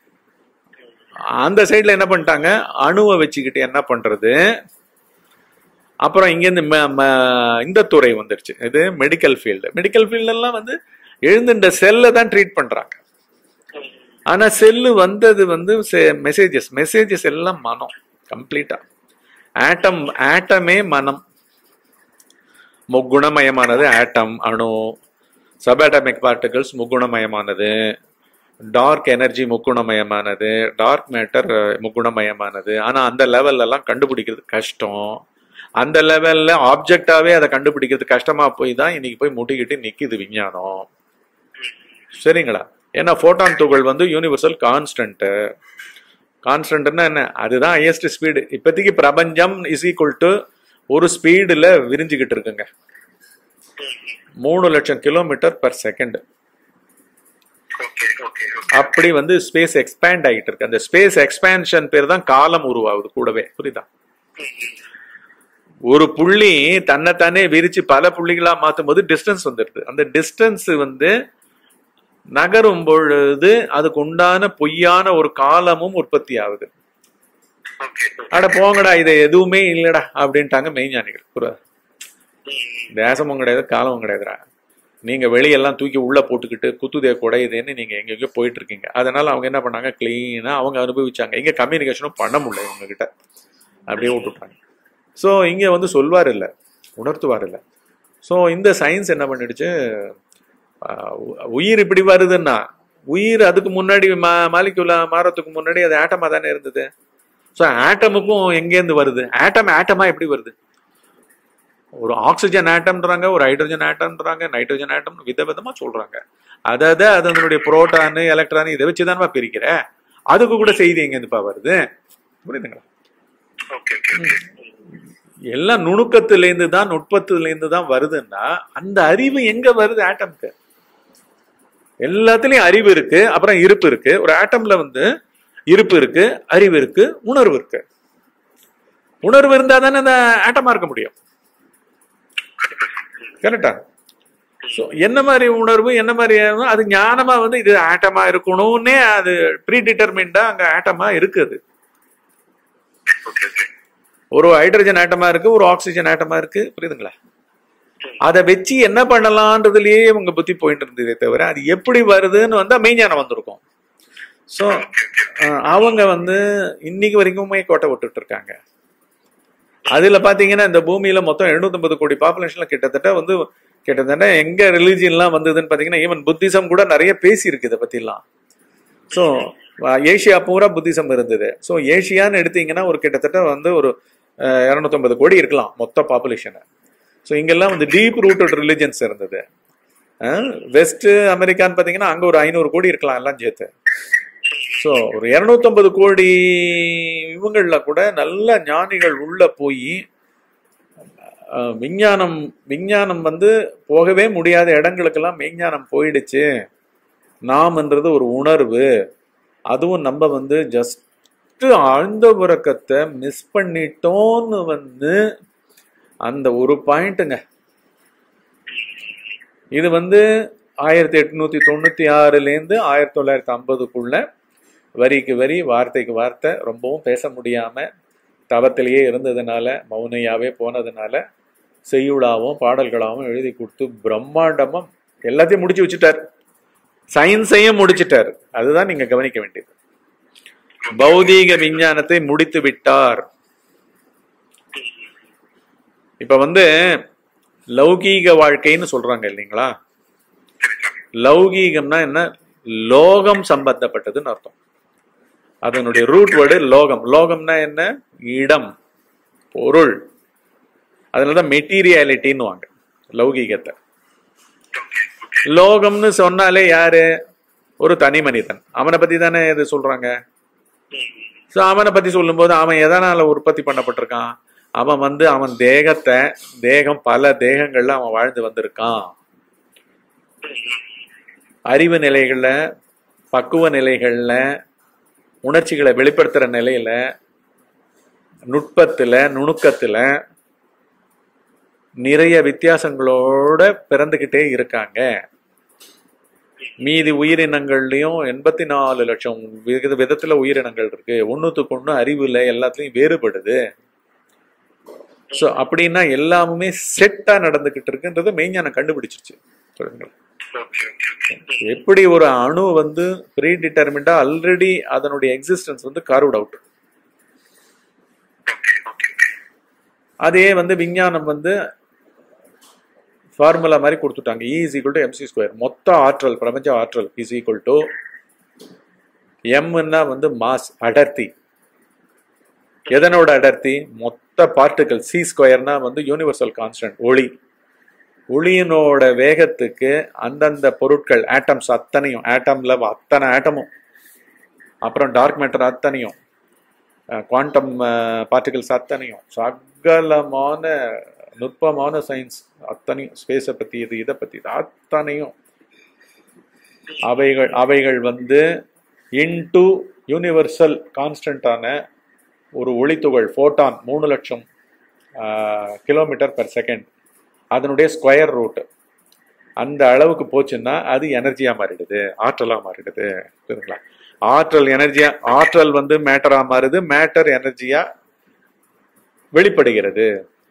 அந்த சைடுல என்ன பண்ணிட்டாங்க அணுவை வச்சுக்கிட்டு என்ன பண்றது அப்புறம் இங்கேருந்து ம- ம- இந்த துறை வந்துருச்சு இது மெடிக்கல் ஃபீல்டு மெடிக்கல் ஃபீல்டெல்லாம் வந்து எழுந்துட்ட செல்லை தான் ட்ரீட் பண்றாங்க ஆனா செல்லு வந்தது வந்து மெசேஜஸ் மெசேஜஸ் எல்லாம் மனம் கம்ப்ளீட்டா ஆட்டம் ஆட்டமே மனம் முக்குணமயமானது ஆட்டம் அணு சபாட்டமிக் பார்ட்டிகல்ஸ் முக்குணமயமானது டார்க் எனர்ஜி முக்குணமயமானது டார்க் மேட்டர் முக்குணமயமானது ஆனா அந்த லெவல்ல எல்லாம் கண்டுபிடிக்கிறது கஷ்டம் அந்த லெவல்ல ஆப்ஜெக்டாவே அதை கண்டுபிடிக்கிறது கஷ்டமா போய் தான் இன்னைக்கு போய் முட்டிக்கிட்டு நிக்குது விஞ்ஞானம் சரிங்களா ஏன்னா ஃபோட்டான் துகள் வந்து யூனிவர்சல் கான்ஸ்டன்ட் கான்ஸ்டன்ட்னா என்ன அதுதான் ஹையஸ்ட் ஸ்பீடு இப்போதைக்கு பிரபஞ்சம் இஸ் ஈக்குவல் டு ஒரு ஸ்பீடில் விரிஞ்சுக்கிட்டு இருக்குங்க மூணு லட்சம் kilometre per second okay okay okay அப்படி வந்து ஸ்பேஸ் எக்ஸ்பேண்ட் ஆகிட்டு இருக்கு அந்த ஸ்பேஸ் எக்ஸ்பேன்ஷன் பேர் தான் காலம் உருவாகுது கூடவே புரியுதா ஒரு புள்ளி தன்னைத்தானே விரிச்சு பல புள்ளிகளா மாத்தும் போது டிஸ்டன்ஸ் வந்துடுது அந்த டிஸ்டன்ஸ் வந்து நகரும் பொழுது அதுக்கு உண்டான பொய்யான ஒரு காலமும் உற்பத்தி ஆகுது ஓகே அட போங்கடா இது எதுவுமே இல்லடா அப்படின்ட்டாங்க மெய்ஞானிகள் புரியுதா? தேசமும் கிடையாது காலமும் கிடையாதுடா நீங்க வெளியெல்லாம் தூக்கி உள்ள போட்டுக்கிட்டு குத்துதே குடையுதுன்னு நீங்க எங்கெங்கயோ போயிட்டு இருக்கீங்க அதனால அவங்க என்ன பண்ணாங்க கிளீனா அவங்க அனுபவிச்சாங்க இங்க கம்யூனிகேஷனும் பண்ண முடியல இவங்க கிட்ட அப்படியே விட்டுட்டாங்க ஸோ இங்க வந்து சொல்வார் இல்லை உணர்த்துவார் இல்லை ஸோ இந்த சயின்ஸ் என்ன பண்ணிடுச்சு ஆஹ் உ- உயிர் இப்படி வருதுன்னா உயிர் அதுக்கு முன்னாடி மா மாலிகுலா மாறத்துக்கு முன்னாடி அது ஆட்டமா தானே இருந்தது ஸோ ஆட்டமுக்கும் எங்கேருந்து வருது ஆட்டம் ஆட்டமா எப்படி வருது ஒரு ஆக்சிஜன் ஆட்டம்ன்றாங்க ஒரு ஹைட்ரஜன் ஆட்டம்ன்றாங்க நைட்ரஜன் ஆட்டம் விதவிதமா சொல்றாங்க அதாவது அது அதனுடைய புரோட்டானு எலக்ட்ரான் இதை வச்சு தானே பிரிக்கிற அதுக்கு கூட செய்தி எங்கேருந்துப்பா வருது புரியுதுங்களா ஓகே ஓகே ஓகே எல்லாம் நுணுக்கத்திலேருந்து தான் நுட்பத்திலேருந்து தான் வருதுன்னா அந்த அறிவு எங்க வருது ஆட்டம்க்கு எல்லாத்துலயும் அறிவு இருக்கு அப்புறம் இருப்பு இருக்கு ஒரு ஆட்டம்ல வந்து இருப்பு இருக்கு அறிவு இருக்கு உணர்வு இருக்கு உணர்வு இருந்தா தானே அந்த ஆட்டமா இருக்க முடியும் கரெக்டா ஸோ என்ன மாதிரி உணர்வு என்ன மாதிரி ஆகும், அது ஞானமா வந்து இது ஆட்டமா இருக்கணும்னே அது ப்ரீ டிட்டர்மின்டா அங்க ஆட்டமா இருக்குது ஓகே ஓகே ஒரு ஹைட்ரஜன் ஆட்டமா இருக்கு ஒரு ஆக்சிஜன் ஆட்டமா இருக்கு புரியுதுங்களா அதை வச்சு என்ன பண்ணலான்றதுலயே உங்க புத்தி போயிட்டு இருந்ததே தவிர அது எப்படி வருதுன்னு வந்தா மெய்ஞானம் வந்திருக்கும் ஸோ அவங்க வந்து இன்னைக்கு வரைக்குமே கோட்டை விட்டுட்டு இருக்காங்க அதுல பாத்தீங்கன்னா இந்த பூமியில மொத்தம் 750 கோடி பாப்புலேஷன்ல கிட்டத்தட்ட வந்து கிட்டத்தட்ட எங்க ரிலிஜியன்லாம் வந்ததுன்னு பாத்தீங்கன்னா ஈவன் புத்திசம் கூட நிறைய பேசி இருக்கு இதை பத்திலாம் ஸோ ஏஷியா பூரா புத்திசம் இருந்தது ஸோ ஏஷியான்னு எடுத்தீங்கன்னா ஒரு கிட்டத்தட்ட வந்து ஒரு இரநூத்தொம்பது கோடி இருக்கலாம் மொத்த பாப்புலேஷனை ஸோ இங்கெல்லாம் வந்து டீப் ரூட்டட் ரிலிஜன்ஸ் இருந்தது வெஸ்ட் அமெரிக்கான்னு பார்த்தீங்கன்னா அங்கே ஒரு ஐநூறு கோடி இருக்கலாம் எல்லாம் சேர்த்து ஸோ ஒரு இரநூத்தொம்பது கோடி இவங்களில் கூட நல்ல ஞானிகள் உள்ள போய் அஹ், விஞ்ஞானம் விஞ்ஞானம் வந்து போகவே முடியாத இடங்களுக்கெல்லாம் விஞ்ஞானம் போயிடுச்சு நாம்ன்றது ஒரு உணர்வு அதுவும் நம்ம வந்து ஜஸ்ட் ஆழ்ந்த உறக்கத்தை மிஸ் பண்ணிட்டோம்னு வந்து அந்த ஒரு பாயிண்ட்டுங்க இது வந்து ஆயிரத்தி எட்நூத்தி தொண்ணூத்தி ஆறுலேருந்து ஆயிரத்தி தொள்ளாயிரத்தி ஐம்பதுக்குள்ள வரிக்கு வரி வார்த்தைக்கு வார்த்தை ரொம்பவும் பேச முடியாம தவத்திலேயே இருந்ததுனால மௌனையாவே போனதுனால செய்யுளாவும் பாடல்களாவும் எழுதி கொடுத்து பிரம்மாண்டமா எல்லாத்தையும் முடிச்சு வச்சுட்டார் சயின்ஸையும் முடிச்சிட்டார் அதுதான் நீங்க கவனிக்க வேண்டியது பௌதீக விஞ்ஞானத்தை முடித்து விட்டார் இப்ப வந்து லௌகீக வாழ்க்கைன்னு சொல்றாங்க இல்லைங்களா லௌகீகம்னா என்ன லோகம் சம்பந்தப்பட்டதுன்னு அர்த்தம் அதனுடைய ரூட் வேர்டு லோகம் லோகம்னா என்ன இடம் பொருள் அதனாலதான் மெட்டீரியாலிட்டின்னு வாங்க லௌகீகத்தை லோகம்னு சொன்னாலே யாரு ஒரு தனி மனிதன் அவனை பத்தி தானே இது சொல்றாங்க ஸோ அவனை பத்தி சொல்லும்போது அவன் எதனால உற்பத்தி பண்ணப்பட்டிருக்கான் அவன் வந்து அவன் தேகத்தை தேகம் பல தேகங்கள்ல அவன் வாழ்ந்து வந்திருக்கான் அறிவு நிலைகள்ல பக்குவ நிலைகள்ல உணர்ச்சிகளை வெளிப்படுத்துற நிலையில நுட்பத்துல நுணுக்கத்துல நிறைய வித்தியாசங்களோட பிறந்துகிட்டே இருக்காங்க மீதி உயிரினங்கள்லயும் எண்பத்தி நாலு லட்சம் வித விதத்துல உயிரினங்கள் இருக்கு ஒண்ணுத்துக்கு ஒண்ணு அறிவுல எல்லாத்துலயும் வேறுபடுது ஸோ அப்படின்னா எல்லாமே செட்டா நடந்துகிட்டு இருக்குன்றது மெய்ஞானம் கண்டுபிடிச்சிருச்சு சொல்லுங்க ஓகே ஓகே ஓகே எப்படி ஒரு அணு வந்து ப்ரீ டிட்டர்மிண்டா ஆல்ரெடி அதனுடைய எக்ஸிஸ்டன்ஸ் வந்து carved out okay okay okay அதே வந்து விஞ்ஞானம் வந்து ஃபார்முலா மாதிரி கொடுத்துட்டாங்க E is equal to MC square மொத்த ஆற்றல் பிரபஞ்ச ஆற்றல் இஸ் ஈக்குவல் டு எம்னா வந்து மாஸ் அடர்த்தி எதனோட அடர்த்தி மொத்த பார்ட்டிகல் சி ஸ்கொயர்னா வந்து யூனிவர்சல் கான்ஸ்டன்ட் ஒளி ஒளியினோட வேகத்துக்கு அந்தந்த பொருட்கள் ஆட்டம்ஸ் அத்தனையும் ஆட்டம்ல அத்தனை ஆட்டமும் அப்புறம் டார்க் மேட்டர் அத்தனையும் குவாண்டம் பார்ட்டிகல்ஸ் அத்தனையும் சகலமான நுட்பமான சயின்ஸ் அத்தனையும் ஸ்பேஸை பத்தி இது இதை பத்தி இது அத்தனையும் அவைகள் அவைகள் வந்து இன்டு யூனிவர்சல் கான்ஸ்டன்டான ஒரு ஒளித்துகள் ஃபோட்டான் மூணு லட்சம் கிலோமீட்டர் பெர் செகண்ட் அதனுடைய ஸ்கொயர் ரூட் அந்த அளவுக்கு போச்சுன்னா அது எனர்ஜியா மாறிடுது ஆற்றலா மாறிடுது புரியுதுங்களா ஆற்றல் எனர்ஜியா ஆற்றல் வந்து மேட்டரா மாறுது மேட்டர் எனர்ஜியா வெளிப்படுகிறது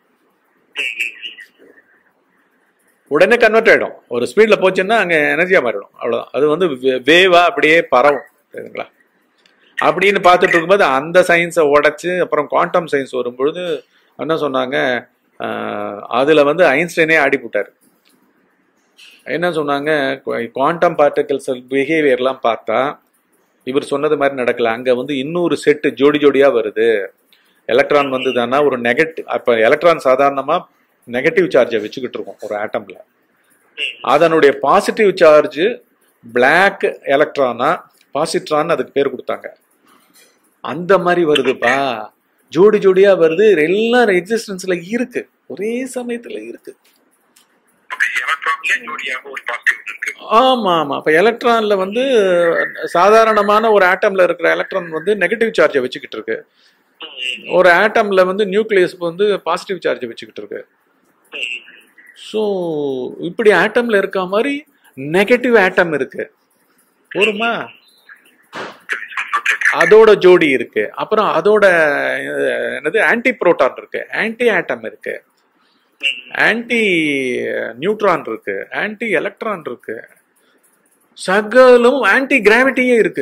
உடனே கன்வெர்ட் ஆயிடும் ஒரு ஸ்பீட்ல போச்சுன்னா அங்க எனர்ஜியா மாறிடும் அவ்வளவுதான் அது வந்து வேவா அப்படியே பரவும் சரிங்களா அப்படின்னு பார்த்துட்டு இருக்கும்போது அந்த சயின்ஸை உடைச்சு அப்புறம் குவாண்டம் சயின்ஸ் வரும்பொழுது என்ன சொன்னாங்க ஆஹ், அதுல வந்து ஐன்ஸ்டைனே ஆடி போட்டார் என்ன சொன்னாங்க குவாண்டம் பார்ட்டிகல்ஸ் பிஹேவியர்லாம் பார்த்தா இவர் சொன்னது மாதிரி நடக்கல அங்க வந்து இன்னொரு செட்டு ஜோடி ஜோடியா வருது எலக்ட்ரான் வந்ததுன்னா ஒரு நெகட்டிவ் அப்ப எலக்ட்ரான் சாதாரணமா நெகட்டிவ் சார்ஜை வச்சுக்கிட்டு இருக்கோம் ஒரு ஆட்டம்ல அதனுடைய பாசிட்டிவ் சார்ஜ் பிளாக் எலக்ட்ரானா பாசிட்ரான் அதுக்கு பேர் கொடுத்தாங்க அந்த மாதிரி வருதுப்பா ஜோடி ஜோடியா வருது எல்லாம் எக்ஸிஸ்டன்ஸ்ல இருக்கு ஒரே சமயத்துல இருக்கு எலக்ட்ரான்ல ஜோடியாக ஒரு பாசிட்டிவ் இருக்கு ஆமா ஆமா அப்ப எலக்ட்ரான்ல வந்து சாதாரணமான ஒரு ஆட்டம்ல இருக்கிற எலக்ட்ரான் வந்து நெகட்டிவ் சார்ஜை வச்சுக்கிட்டு இருக்கு ஒரு ஆட்டம்ல வந்து நியூக்ளியஸ் வந்து பாசிட்டிவ் சார்ஜை வச்சுக்கிட்டு இருக்கு ஸோ இப்படி ஆட்டம்ல இருக்க மாதிரி நெகட்டிவ் ஆட்டம் இருக்கு போருமா அதோட ஜோடி இருக்கு அப்புறம் அதோட அஹ், என்னது ஆன்டி புரோட்டான் இருக்கு ஆன்டி ஆட்டம் இருக்கு ஆன்டி நியூட்ரான் இருக்கு ஆன்டி எலக்ட்ரான் இருக்கு சகலும் ஆன்டி கிராவிட்டியே இருக்கு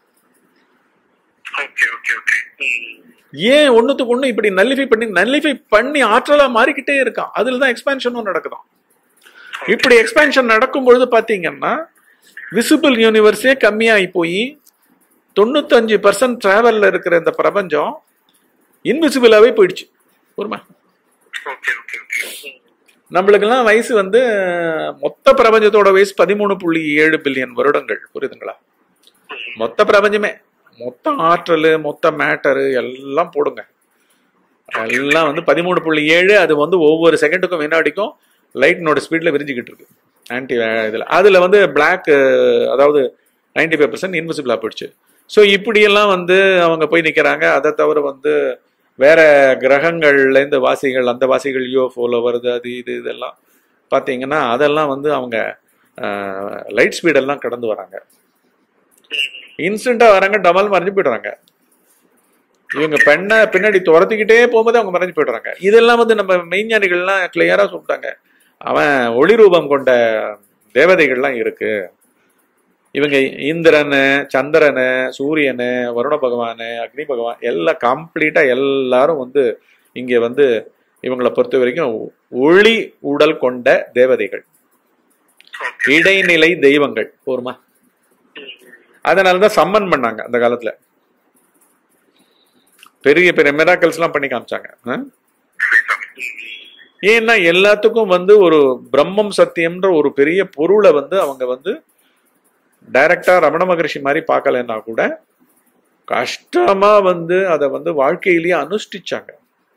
ஓகே ஓகே ஓகே ஏன் ஒண்ணுத்துக்கு ஒண்ணு இப்படி நல்லிஃபை பண்ணி நல்லிஃபை பண்ணி ஆற்றலா மாறிக்கிட்டே இருக்கான் அதுல தான் எக்ஸ்பேன்ஷனும் நடக்குதாம் இப்படி எக்ஸ்பேன்ஷன் நடக்கும் பொழுது பாத்தீங்கன்னா விசிபிள் யூனிவர்ஸே கம்மியாகி போய் தொண்ணூத்தஞ்சு பர்சன்ட் டிராவல்ல இருக்கிற இந்த பிரபஞ்சம் இன்விசிபிளாவே போயிடுச்சு ஒருமா ஓகே ஓகே ஓகே நம்மளுக்கெல்லாம் வயசு வந்து மொத்த பிரபஞ்சத்தோட வயசு பதிமூணு புள்ளி ஏழு பில்லியன் வருடங்கள் புரியுதுங்களா மொத்த பிரபஞ்சமே மொத்த ஆற்றல் மொத்த மேட்டரு எல்லாம் போடுங்க எல்லாம் வந்து பதிமூணு புள்ளி ஏழு அது வந்து ஒவ்வொரு செகண்டுக்கும் வினாடிக்கும் லைட்னோட ஸ்பீட்ல விரிஞ்சுக்கிட்டு இருக்கு ஆன்டி இதுல அதுல வந்து பிளாக் அதாவது நைன்டி ஃபைவ் பர்சன்ட் இன்விசிபிளா போயிடுச்சு ஸோ இப்படியெல்லாம் வந்து அவங்க போய் நிக்கிறாங்க அதை தவிர வந்து வேற கிரகங்கள்ல இருந்து வாசிகள் அந்த வாசிகள் யூஎஃப்ஓல வருது அது இது இதெல்லாம் பார்த்தீங்கன்னா அதெல்லாம் வந்து அவங்க லைட் ஸ்பீடெல்லாம் கடந்து வராங்க இன்ஸ்டண்டா வராங்க டபுள் மறைஞ்சு போயிடுறாங்க இவங்க பெண்ணை பின்னாடி துரத்திக்கிட்டே போகும்போது அவங்க மறைஞ்சு போயிடுறாங்க இதெல்லாம் வந்து நம்ம மெய்ஞானிகள்லாம் கிளியரா சொல்லிட்டாங்க அவன் ஒளி ரூபம் கொண்ட தேவதைகள்லாம் இருக்கு இவங்க இந்திரனு சந்திரனு சூரியனு வருண பகவானு அக்னி பகவான் எல்லாம் கம்ப்ளீட்டா எல்லாரும் வந்து இங்க வந்து இவங்களை பொறுத்த வரைக்கும் ஒளி உடல் கொண்ட தேவதைகள் இடைநிலை தெய்வங்கள் போருமா அதனாலதான் சம்மன் பண்ணாங்க அந்த காலத்துல பெரிய பெரிய மிராக்கல்ஸ் எல்லாம் பண்ணி காமிச்சாங்க ஆ? ஏன்னா எல்லாத்துக்கும் வந்து ஒரு பிரம்மம் சத்தியம்ன்ற ஒரு பெரிய பொருளை வந்து அவங்க வந்து டைரக்டா ரமண மகரிஷி மாதிரி பார்க்கலன்னா கூட கஷ்டமா வந்து அதை வந்து வாழ்க்கையிலேயே அனுஷ்டிச்சாங்க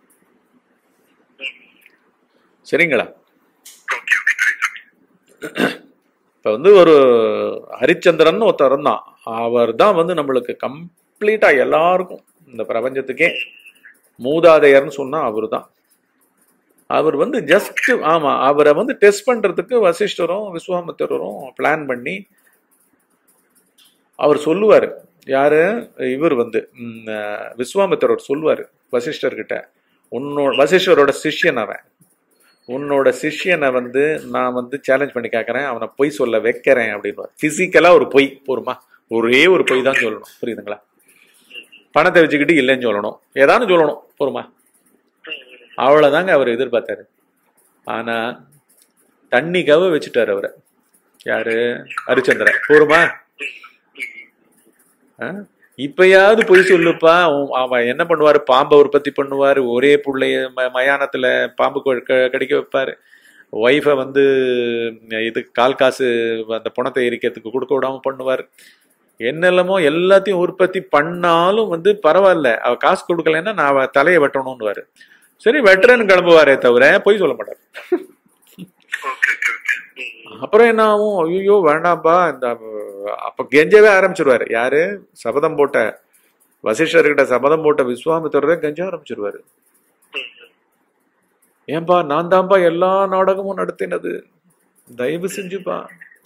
சரிங்களா ஓகே ஓகே இப்ப வந்து ஒரு ஹரிச்சந்திரன் ஒருத்தர் இருந்தான் அவர் தான் வந்து நம்மளுக்கு கம்ப்ளீட்டா எல்லாருக்கும் இந்த பிரபஞ்சத்துக்கே மூதாதையர்னு சொன்னா அவர் தான் அவர் வந்து ஜஸ்ட் ஆமா அவரை வந்து டெஸ்ட் பண்றதுக்கு வசிஷ்டரும் விஸ்வாமித்திரரும் பிளான் பண்ணி அவர் சொல்லுவாரு யாரு இவர் வந்து ம், அஹ், விஸ்வாமித்திரர் சொல்லுவாரு வசிஷ்டர்கிட்ட உன்னோட வசிஷ்டரோட சிஷ்யன் அவன் உன்னோட சிஷ்யனை வந்து நான் வந்து சேலஞ்ச் பண்ணி கேட்கறேன் அவனை பொய் சொல்ல வைக்கிறேன் அப்படின்னு பிசிக்கலா ஒரு பொய் போருமா ஒரே ஒரு பொய் தான் சொல்லணும் புரியுதுங்களா பணத்தை வச்சுக்கிட்டு இல்லைன்னு சொல்லணும் ஏதானு சொல்லணும் போருமா அவ்வளவுதாங்க அவர் எதிர்பார்த்தாரு ஆனா தண்ணிக்காக வச்சுட்டாரு அவரை யாரு ஹரிச்சந்திரன் போருமா ஆ? இப்பயாவது பொய் சொல்லுப்பா உன் அவன் என்ன பண்ணுவாரு பாம்பை உற்பத்தி பண்ணுவாரு ஒரே புள்ளைய ம- மயானத்துல பாம்பு கொ- க- கடிக்க வைப்பாரு ஒய்ஃபை வந்து இது கால் காசு அந்த பணத்தை எரிக்கிறதுக்கு கொடுக்க விடாம பண்ணுவார் என்னெல்லாமோ எல்லாத்தையும் உற்பத்தி பண்ணாலும் வந்து பரவாயில்ல அவ காசு கொடுக்கலன்னா நான் அவ தலையை வெட்டணும்னுவாரு சரி வெட்டுறேன்னு கிளம்புவாரே தவிர பொய் சொல்ல மாட்டார் ஓகே ஓகே ஓகே அப்புறம் என்ன ஆகும் ஐயோ வேண்டாம்ப்பா இந்த அஹ், அப்ப கெஞ்சவே ஆரம்பிச்சிருவாரு யாரு சபதம் போட்ட வசிஷ்டர்கிட்ட சபதம் போட்ட விஸ்வாமித்திரரே கெஞ்ச ஆரம்பிச்சிருவாரு ஏன்பா நான் தான்ப்பா எல்லா நாடகமும் நடத்தினது தயவு செஞ்சுப்பா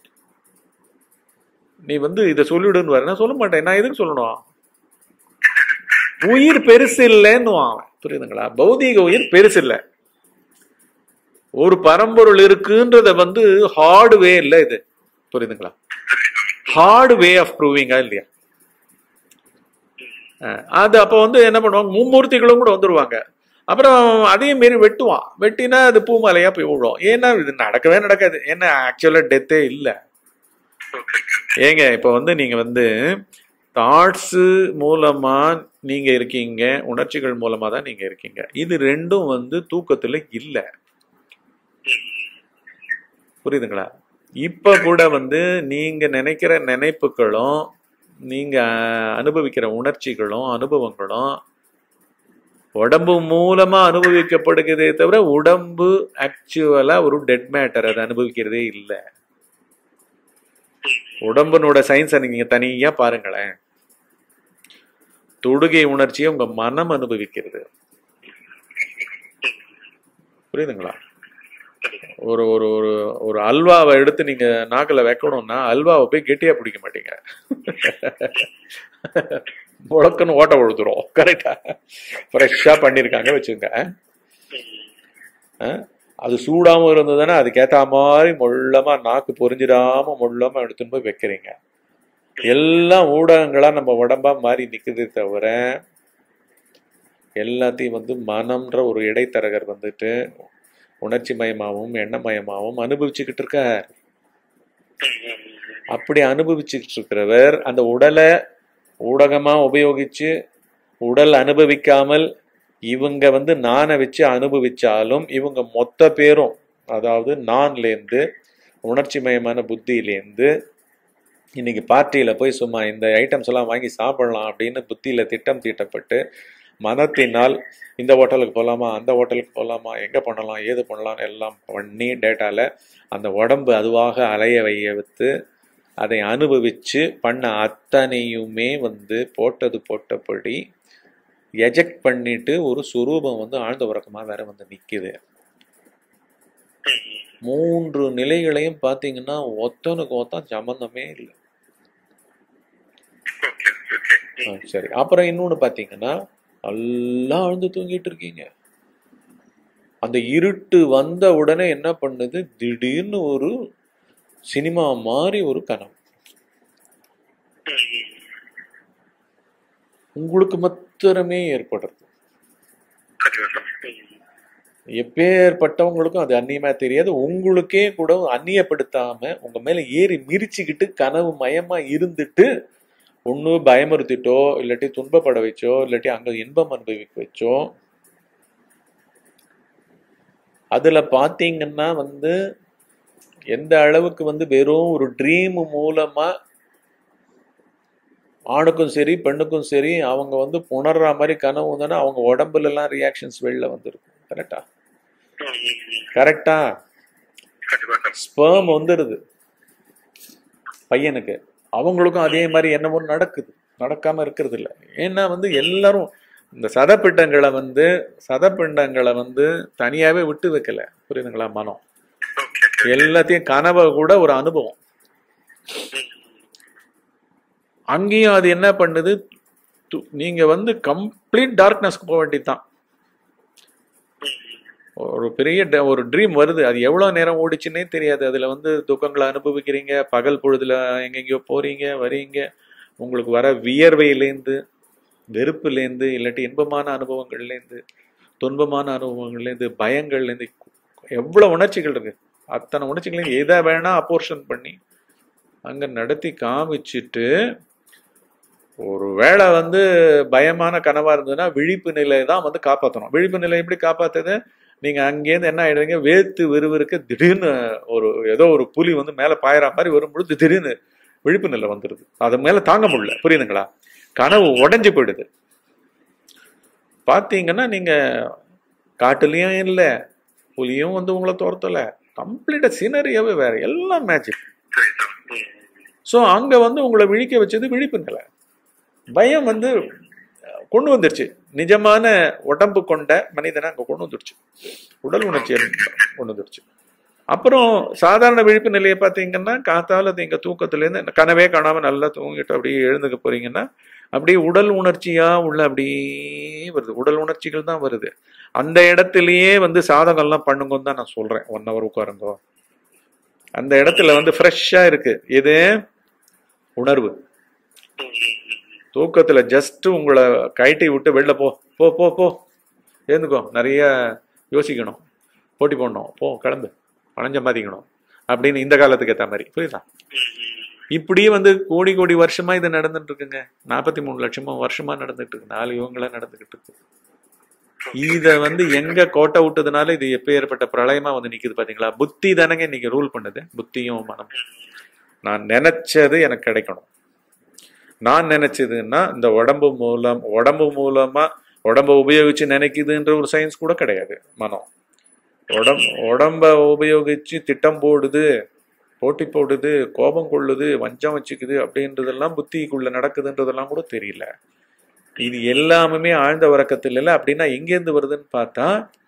நீ வந்து இதை சொல்லிவிடுன்னு வர நான் சொல்ல மாட்டேன் நான் எதுக்கு சொல்லணும் உயிர் பெருசு இல்லைன்னு புரியுதுங்களா பௌதீக உயிர் பெருசு இல்லை ஒரு பரம்பொருள் இருக்குன்றத வந்து ஹார்டு வே இல்லை இது புரியுதுங்களா ஹார்டு வே ஆஃப் ப்ரூவிங்கா இல்லையா அஹ் அது அப்போ வந்து என்ன பண்ணுவாங்க மும்மூர்த்திகளும் கூட வந்துருவாங்க அப்புறம் அதையும் மீறி வெட்டுவான் வெட்டினா அது பூமாலையா போய் விழும் ஏன்னா இது நடக்கவே நடக்காது ஏன்னா ஆக்சுவலா டெத்தே இல்லை ஏங்க இப்போ வந்து நீங்க வந்து தாட்ஸ் மூலமா நீங்க இருக்கீங்க உணர்ச்சிகள் மூலமா தான் நீங்க இருக்கீங்க இது ரெண்டும் வந்து தூக்கத்துல இல்ல புரியுதுங்களா இப்ப கூட வந்து நீங்க நினைக்கிற நினைப்புகளும் நீங்க அஹ், அனுபவிக்கிற உணர்ச்சிகளும் அனுபவங்களும் உடம்பு மூலமா அனுபவிக்கப்படுகிறதே தவிர உடம்பு ஆக்சுவலா ஒரு டெட் மேட்டர் அதை அனுபவிக்கிறதே இல்லை உடம்பினோட சயின்ஸை நீங்க தனியா பாருங்களேன் தொடுகை உணர்ச்சியை உங்க மனம் அனுபவிக்கிறது புரியுதுங்களா ஒரு ஒரு ஒரு ஒரு அல்வாவை எடுத்து நீங்க நாக்கில் வைக்கணும்னா அல்வாவை போய் கெட்டியா பிடிக்க மாட்டீங்க முழக்கன்னு ஓட்ட விழுத்துரும் கரெக்டா ஃப்ரெஷ்ஷா பண்ணியிருக்காங்க வச்சுங்க அது சூடாம இருந்ததுன்னா அதுக்கேத்த மாதிரி மொள்ளமா நாக்கு பொரிஞ்சிடாம மொள்ளமா எடுத்துன்னு போய் வைக்கிறீங்க எல்லாம் ஊடகங்களா நம்ம உடம்பா மாறி நிக்குதே தவிர எல்லாத்தையும் வந்து மனம்ன்ற ஒரு இடைத்தரகர் வந்துட்டு உணர்ச்சி மயமாகவும் எண்ணமயமாகவும் அனுபவிச்சுக்கிட்டு இருக்கார் அப்படி அனுபவிச்சுக்கிட்டு இருக்கிறவர் அந்த உடலை ஊடகமா உபயோகிச்சு உடல் அனுபவிக்காமல் இவங்க வந்து நானை வச்சு அனுபவிச்சாலும் இவங்க மொத்த பேரும் அதாவது நான்லேருந்து உணர்ச்சி மயமான புத்தியிலேருந்து இன்னைக்கு பார்ட்டியில் போய் சும்மா இந்த ஐட்டம்ஸ் எல்லாம் வாங்கி சாப்பிடலாம் அப்படின்னு புத்தியில் திட்டம் தீட்டப்பட்டு மனத்தினால் இந்த ஹோட்டலுக்கு போகலாமா அந்த ஹோட்டலுக்கு போகலாமா எங்கே பண்ணலாம் ஏது பண்ணலாம் எல்லாம் பண்ணி டேட்டாவில் அந்த உடம்பு அதுவாக அலைய வைய வைத்து அதை அனுபவித்து பண்ண அத்தனையுமே வந்து போட்டது போட்டபடி எஜெக்ட் பண்ணிட்டு ஒரு சுரூபம் வந்து ஆழ்ந்த உறக்கமாக வேற வந்து நிற்குது மூன்று நிலைகளையும் பார்த்தீங்கன்னா ஒத்தனுக்கு ஒத்தன் சம்மந்தமே இல்லை ஆ, சரி அப்புறம் இன்னொன்று பார்த்தீங்கன்னா நல்லா ஆழ்ந்து தூங்கிட்டு இருக்கீங்க அந்த இருட்டு வந்த உடனே என்ன பண்ணுது திடீர்னு ஒரு சினிமா மாதிரி ஒரு கனவு உங்களுக்கு மாத்திரமே ஏற்படுறது எப்பேற்பட்டவங்களுக்கும் அது அந்நியமா தெரியாது உங்களுக்கே கூட அந்நியப்படுத்தாம உங்க மேல ஏறி மிரிச்சுக்கிட்டு கனவு மயமா இருந்துட்டு ஒண்ணு பயமுறுத்திட்டோ இல்லாட்டி துன்பப்பட வச்சோ இல்லாட்டி அங்க இன்பம் அனுபவிக்க வச்சோ அதுல பாத்தீங்கன்னா வந்து எந்த அளவுக்கு வந்து வெறும் ஒரு ட்ரீம் மூலமா ஆணுக்கும் சரி பெண்ணுக்கும் சரி அவங்க வந்து புணர்ற மாதிரி கனவு வந்தோன்னா அவங்க உடம்புல எல்லாம் ரியாக்ஷன்ஸ் வெளில வந்துருக்கும் கரெக்டா கரெக்டா ஸ்பேம் வந்துடுது பையனுக்கு அவங்களுக்கும் அதே மாதிரி என்னமோ நடக்குது நடக்காம இருக்கிறது இல்லை ஏன்னா வந்து எல்லாரும் இந்த சதப்பிண்டங்களை வந்து சதப்பிண்டங்களை வந்து தனியாவே விட்டு வைக்கல புரியுதுங்களா மனம் எல்லாத்தையும் கனவை கூட ஒரு அனுபவம் அங்கேயும் அது என்ன பண்ணுது து- நீங்க வந்து கம்ப்ளீட் டார்க்னஸ்க்கு போக வேண்டியதுதான் ஒரு பெரிய ட- ஒரு ட்ரீம் வருது அது எவ்வளவு நேரம் ஓடிச்சுன்னே தெரியாது அதுல வந்து துக்கங்களை அனுபவிக்கிறீங்க பகல் பொழுதுல எங்கெங்கயோ போறீங்க வரீங்க உங்களுக்கு வர வியர்வையிலேருந்து வெறுப்புலேருந்து இல்லாட்டி இன்பமான அனுபவங்கள்லேருந்து துன்பமான அனுபவங்கள்லேருந்து பயங்கள்லேருந்து எவ்வளவு உணர்ச்சிகள் இருக்கு அத்தனை உணர்ச்சிகளையும் எதை வேணா அப்போர்ஷன் பண்ணி அங்க நடத்தி காமிச்சிட்டு ஒரு வேளை வந்து பயமான கனவா இருந்ததுன்னா விழிப்பு நிலை தான் வந்து காப்பாற்றணும் விழிப்பு நிலை எப்படி காப்பாத்துது நீங்க அங்கேருந்து என்ன ஆயிடுவீங்க வேத்து விறுவிறுக்க திடீர்னு ஒரு ஏதோ ஒரு புலி வந்து மேல பாயிற மாதிரி வரும்பொழுது திடீர்னு விழிப்பு நிலை வந்துடுது அது மேல தாங்க முடியல புரியுதுங்களா கனவு உடைஞ்சு போயிடுது பார்த்தீங்கன்னா நீங்க காட்டுலயும் இல்லை புலியும் வந்து உங்களை துரத்தல கம்ப்ளீட்டா சினரியாவே வேற எல்லாம் மேஜிக் ஸோ அங்க வந்து உங்களை விழிக்க வச்சது விழிப்பு நிலை பயம் வந்து கொண்டு வந்துருச்சு நிஜமான உடம்பு கொண்ட மனிதனை அங்க கொண்டு வந்துருச்சு உடல் உணர்ச்சியை கொண்டு வந்துருச்சு அப்புறம் சாதாரண விழிப்பு நிலையை பார்த்தீங்கன்னா காத்தால நீங்க தூக்கத்துலேருந்து கனவே காணாம நல்லா தூங்கிட்டு அப்படியே எழுந்துக்க போறீங்கன்னா அப்படியே உடல் உணர்ச்சியா உள்ள அப்படியே வருது உடல் உணர்ச்சிகள் தான் வருது அந்த இடத்துலயே வந்து சாதகம்லாம் பண்ணுங்கன்னு தான் நான் சொல்றேன் ஒன் ஹவர் உட்காருங்க அந்த இடத்துல வந்து ஃப்ரெஷ்ஷா இருக்கு இது உணர்வு தூக்கத்துல ஜஸ்ட் உங்களை கழட்டி விட்டு வெளில போ போ போ போ எழுந்துக்கோ நிறைய யோசிக்கணும் போட்டி போடணும் போ கிளம்பு பணம் சம்பாதிக்கணும் அப்படின்னு இந்த காலத்துக்கு ஏற்ற மாதிரி புரியுதா இப்படியே வந்து கோடி கோடி வருஷமா இது நடந்துட்டு இருக்குங்க நாற்பத்தி மூணு லட்சமா வருஷமா நடந்துட்டு இருக்கு நாலு யுகங்களா நடந்துகிட்டு இருக்கு இத வந்து எங்க கோட்டை விட்டதுனால இது எப்ப ஏற்பட்ட பிரளயமா வந்து நிக்குது பாத்தீங்களா புத்தி தானங்க இன்னைக்கு ரூல் பண்ணுது புத்தியும் மனம் நான் நினைச்சது எனக்கு கிடைக்கணும் நான் நினைச்சதுன்னா இந்த உடம்பு மூலம் உடம்பு மூலமா உடம்ப உபயோகிச்சு நினைக்குதுன்ற ஒரு சயின்ஸ் கூட கிடையாது மனம் உடம் உடம்ப உபயோகிச்சு திட்டம் போடுது போட்டி போடுது கோபம் கொள்ளுது வஞ்சம் வச்சுக்குது அப்படின்றதெல்லாம் புத்திக்குள்ள நடக்குதுன்றதெல்லாம் கூட தெரியல இது எல்லாமே ஆழ்ந்த உறக்கத்தில் இல்லை அப்படின்னா எங்கேருந்து வருதுன்னு பார்த்தா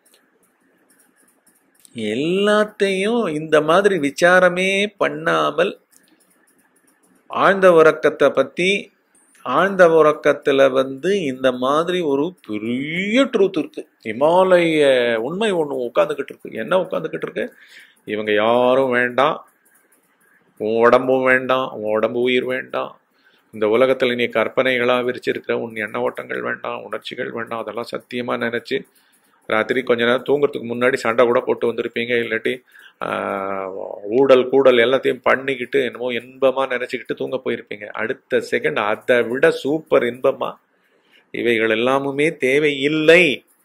எல்லாத்தையும் இந்த மாதிரி விசாரமே பண்ணாமல் ஆழ்ந்த உறக்கத்தை பத்தி ஆழ்ந்த உறக்கத்துல வந்து இந்த மாதிரி ஒரு பெரிய ட்ரூத் இருக்கு இமாலய உண்மை ஒண்ணு உட்காந்துக்கிட்டு இருக்கு என்ன உட்காந்துக்கிட்டு இருக்கு இவங்க யாரும் வேண்டாம் உன் உடம்பும் வேண்டாம் உன் உடம்பு உயிர் வேண்டாம் இந்த உலகத்துல நீ கற்பனைகளா விரிச்சிருக்கிற உன் எண்ண ஓட்டங்கள் வேண்டாம் உணர்ச்சிகள் வேண்டாம் அதெல்லாம் சத்தியமா நினைச்சு ராத்திரி கொஞ்ச நேரம் தூங்குறதுக்கு முன்னாடி சண்டை கூட போட்டு வந்திருப்பீங்க இல்லாட்டி ஆஹ், ஊடல் கூடல் எல்லாத்தையும் பண்ணிக்கிட்டு என்னமோ இன்பமா நினைச்சுக்கிட்டு தூங்க போயிருப்பீங்க அடுத்த செகண்ட் அதை விட சூப்பர் இன்பமா இவைகள் எல்லாமுமே தேவையில்லை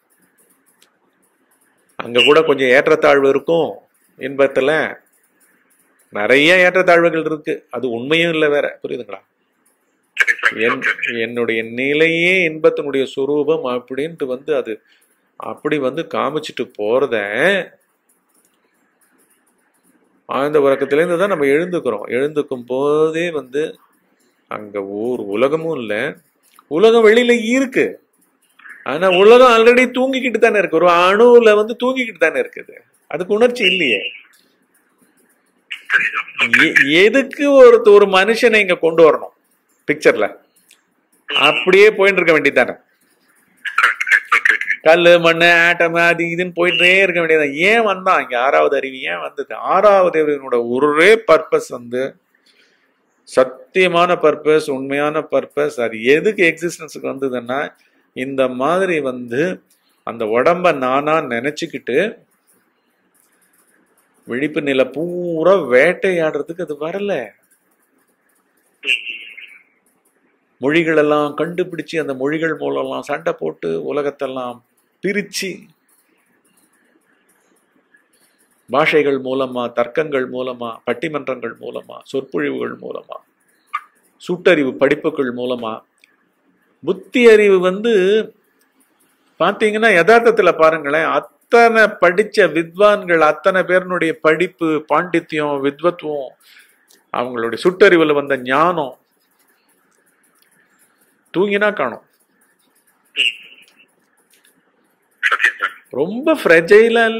அங்க கூட கொஞ்சம் ஏற்றத்தாழ்வு இருக்கும் இன்பத்துல நிறைய ஏற்றத்தாழ்வுகள் இருக்கு அது உண்மையும் இல்லை வேற புரியுதுங்களா என் என்னுடைய நிலையே இன்பத்தினுடைய சுரூபம் அப்படின்ட்டு வந்து அது அப்படி வந்து காமிச்சிட்டு போறத ஆழ்ந்த உறக்கத்திலேருந்து தான் நம்ம எழுந்துக்கிறோம் எழுந்துக்கும் போதே வந்து அங்க ஊர் உலகமும் இல்லை உலகம் வெளியில இருக்கு ஆனா உலகம் ஆல்ரெடி தூங்கிக்கிட்டு தானே இருக்கு ஒரு அணுவுல வந்து தூங்கிக்கிட்டு தானே இருக்குது அதுக்கு உணர்ச்சி இல்லையே எ- எதுக்கு ஒரு ஒரு மனுஷனை இங்க கொண்டு வரணும் பிக்சர்ல அப்படியே போயிட்டு இருக்க வேண்டியதானே கல்லு மண்ணு ஆட்டம் அது இதுன்னு போயிட்டே இருக்க வேண்டியது ஏன் வந்தான் இங்க ஆறாவது அறிவு ஏன் வந்தது ஆறாவது அறிவினோட ஒரே பர்பஸ் வந்து சத்தியமான பர்பஸ் உண்மையான பர்பஸ் அது எதுக்கு எக்ஸிஸ்டன்ஸுக்கு வந்ததுன்னா இந்த மாதிரி வந்து அந்த உடம்ப நானா நினைச்சுக்கிட்டு விழிப்பு நிலை பூரா வேட்டையாடுறதுக்கு அது வரல மொழிகள் எல்லாம் கண்டுபிடிச்சு அந்த மொழிகள் மூலம்லாம் சண்டை போட்டு உலகத்தெல்லாம் பிரிச்சு பாஷைகள் மூலமா தர்க்கங்கள் மூலமா பட்டிமன்றங்கள் மூலமா சொற்பொழிவுகள் மூலமா சுட்டறிவு படிப்புகள் மூலமா புத்தி அறிவு வந்து பாத்தீங்கன்னா யதார்த்தத்துல பாருங்களேன் அத்தனை படிச்ச வித்வான்கள் அத்தனை பேருனுடைய படிப்பு பாண்டித்யம் வித்வத்துவம் அவங்களுடைய சுட்டறிவுல வந்த ஞானம் தூங்கினா காணும் சத்தியம் சார் ரொம்ப ஃப்ரெஜைலா இல்ல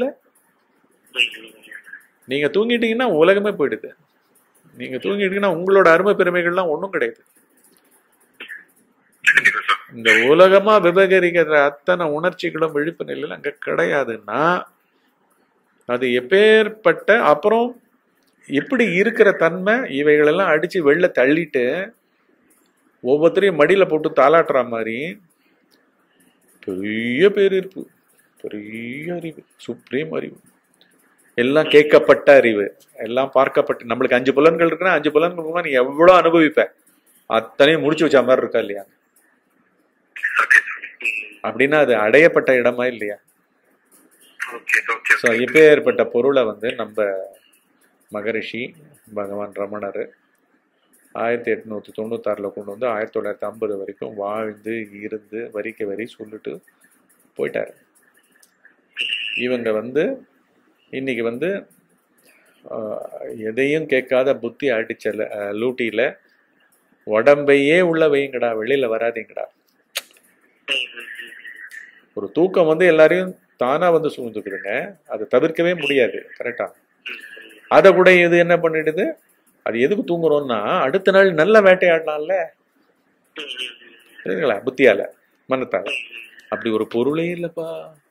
நீங்க தூங்கிட்டீங்கன்னா உலகமே போயிடுது நீங்க தூங்கிட்டீங்கன்னா உங்களோட அருமை பெருமைகள்லாம் ஒன்றும் கிடையாது கண்டிப்பா சார் இந்த உலகமா விபகரிக்கிற அத்தனை உணர்ச்சிகளும் விழிப்பு நிலையில் அங்க கிடையாதுன்னா அது எப்பேற்பட்ட அப்புறம் எப்படி இருக்கிற தன்மை இவைகளெல்லாம் அடிச்சு வெளில தள்ளிட்டு ஒவ்வொருத்தரையும் மடியில போட்டு தாளாட்டுற மாதிரி பெரிய பேரிருப்பு பெரிய அறிவு சுப்ரீம் அறிவு எல்லாம் கேட்கப்பட்ட அறிவு எல்லாம் பார்க்கப்பட்ட நம்மளுக்கு அஞ்சு புலன்கள் இருக்குன்னா அஞ்சு புலன்கள் மூலமா நீ எவ்வளவு அனுபவிப்ப அத்தனையும் முடிச்சு வச்ச மாதிரி இருக்கா இல்லையா சத்தியம் சார் அப்படின்னா அது அடையப்பட்ட இடமா இல்லையா ஓகே ஓகே ஸோ இப்பேற்பட்ட பொருளை வந்து நம்ம மகரிஷி பகவான் ரமணர் ஆயிரத்தி எட்நூத்தி தொண்ணூத்தாறுல கொண்டு வந்து ஆயிரத்தி தொள்ளாயிரத்தி ஐம்பது வரைக்கும் வாழ்ந்து இருந்து வரிக்கு வரி சொல்லிட்டு போயிட்டாரு இவங்க வந்து இன்னைக்கு வந்து ஆஹ், எதையும் கேட்காத புத்தி அடிச்சல லூட்டியில உடம்பையே உள்ள வைங்கடா வெளியில வராதீங்கடா ஒரு தூக்கம் வந்து எல்லாரையும் தானா வந்து சூழ்ந்துக்குதுங்க அதை தவிர்க்கவே முடியாது கரெக்டா அதை கூட இது என்ன பண்ணிடுது அது எதுக்கு தூங்குறோம்னா அடுத்த நாள் நல்ல வேட்டையாடலாம்ல சரிங்களா புத்தியால மனத்தால அப்படி ஒரு பொருளே இல்லப்பா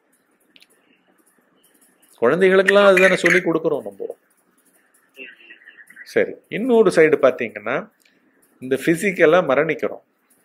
குழந்தைகளுக்கெல்லாம் அதுதானே சொல்லி கொடுக்குறோம் நம்ம சரி இன்னொரு சைடு பார்த்தீங்கன்னா இந்த பிசிக்கலா மரணிக்கிறோம்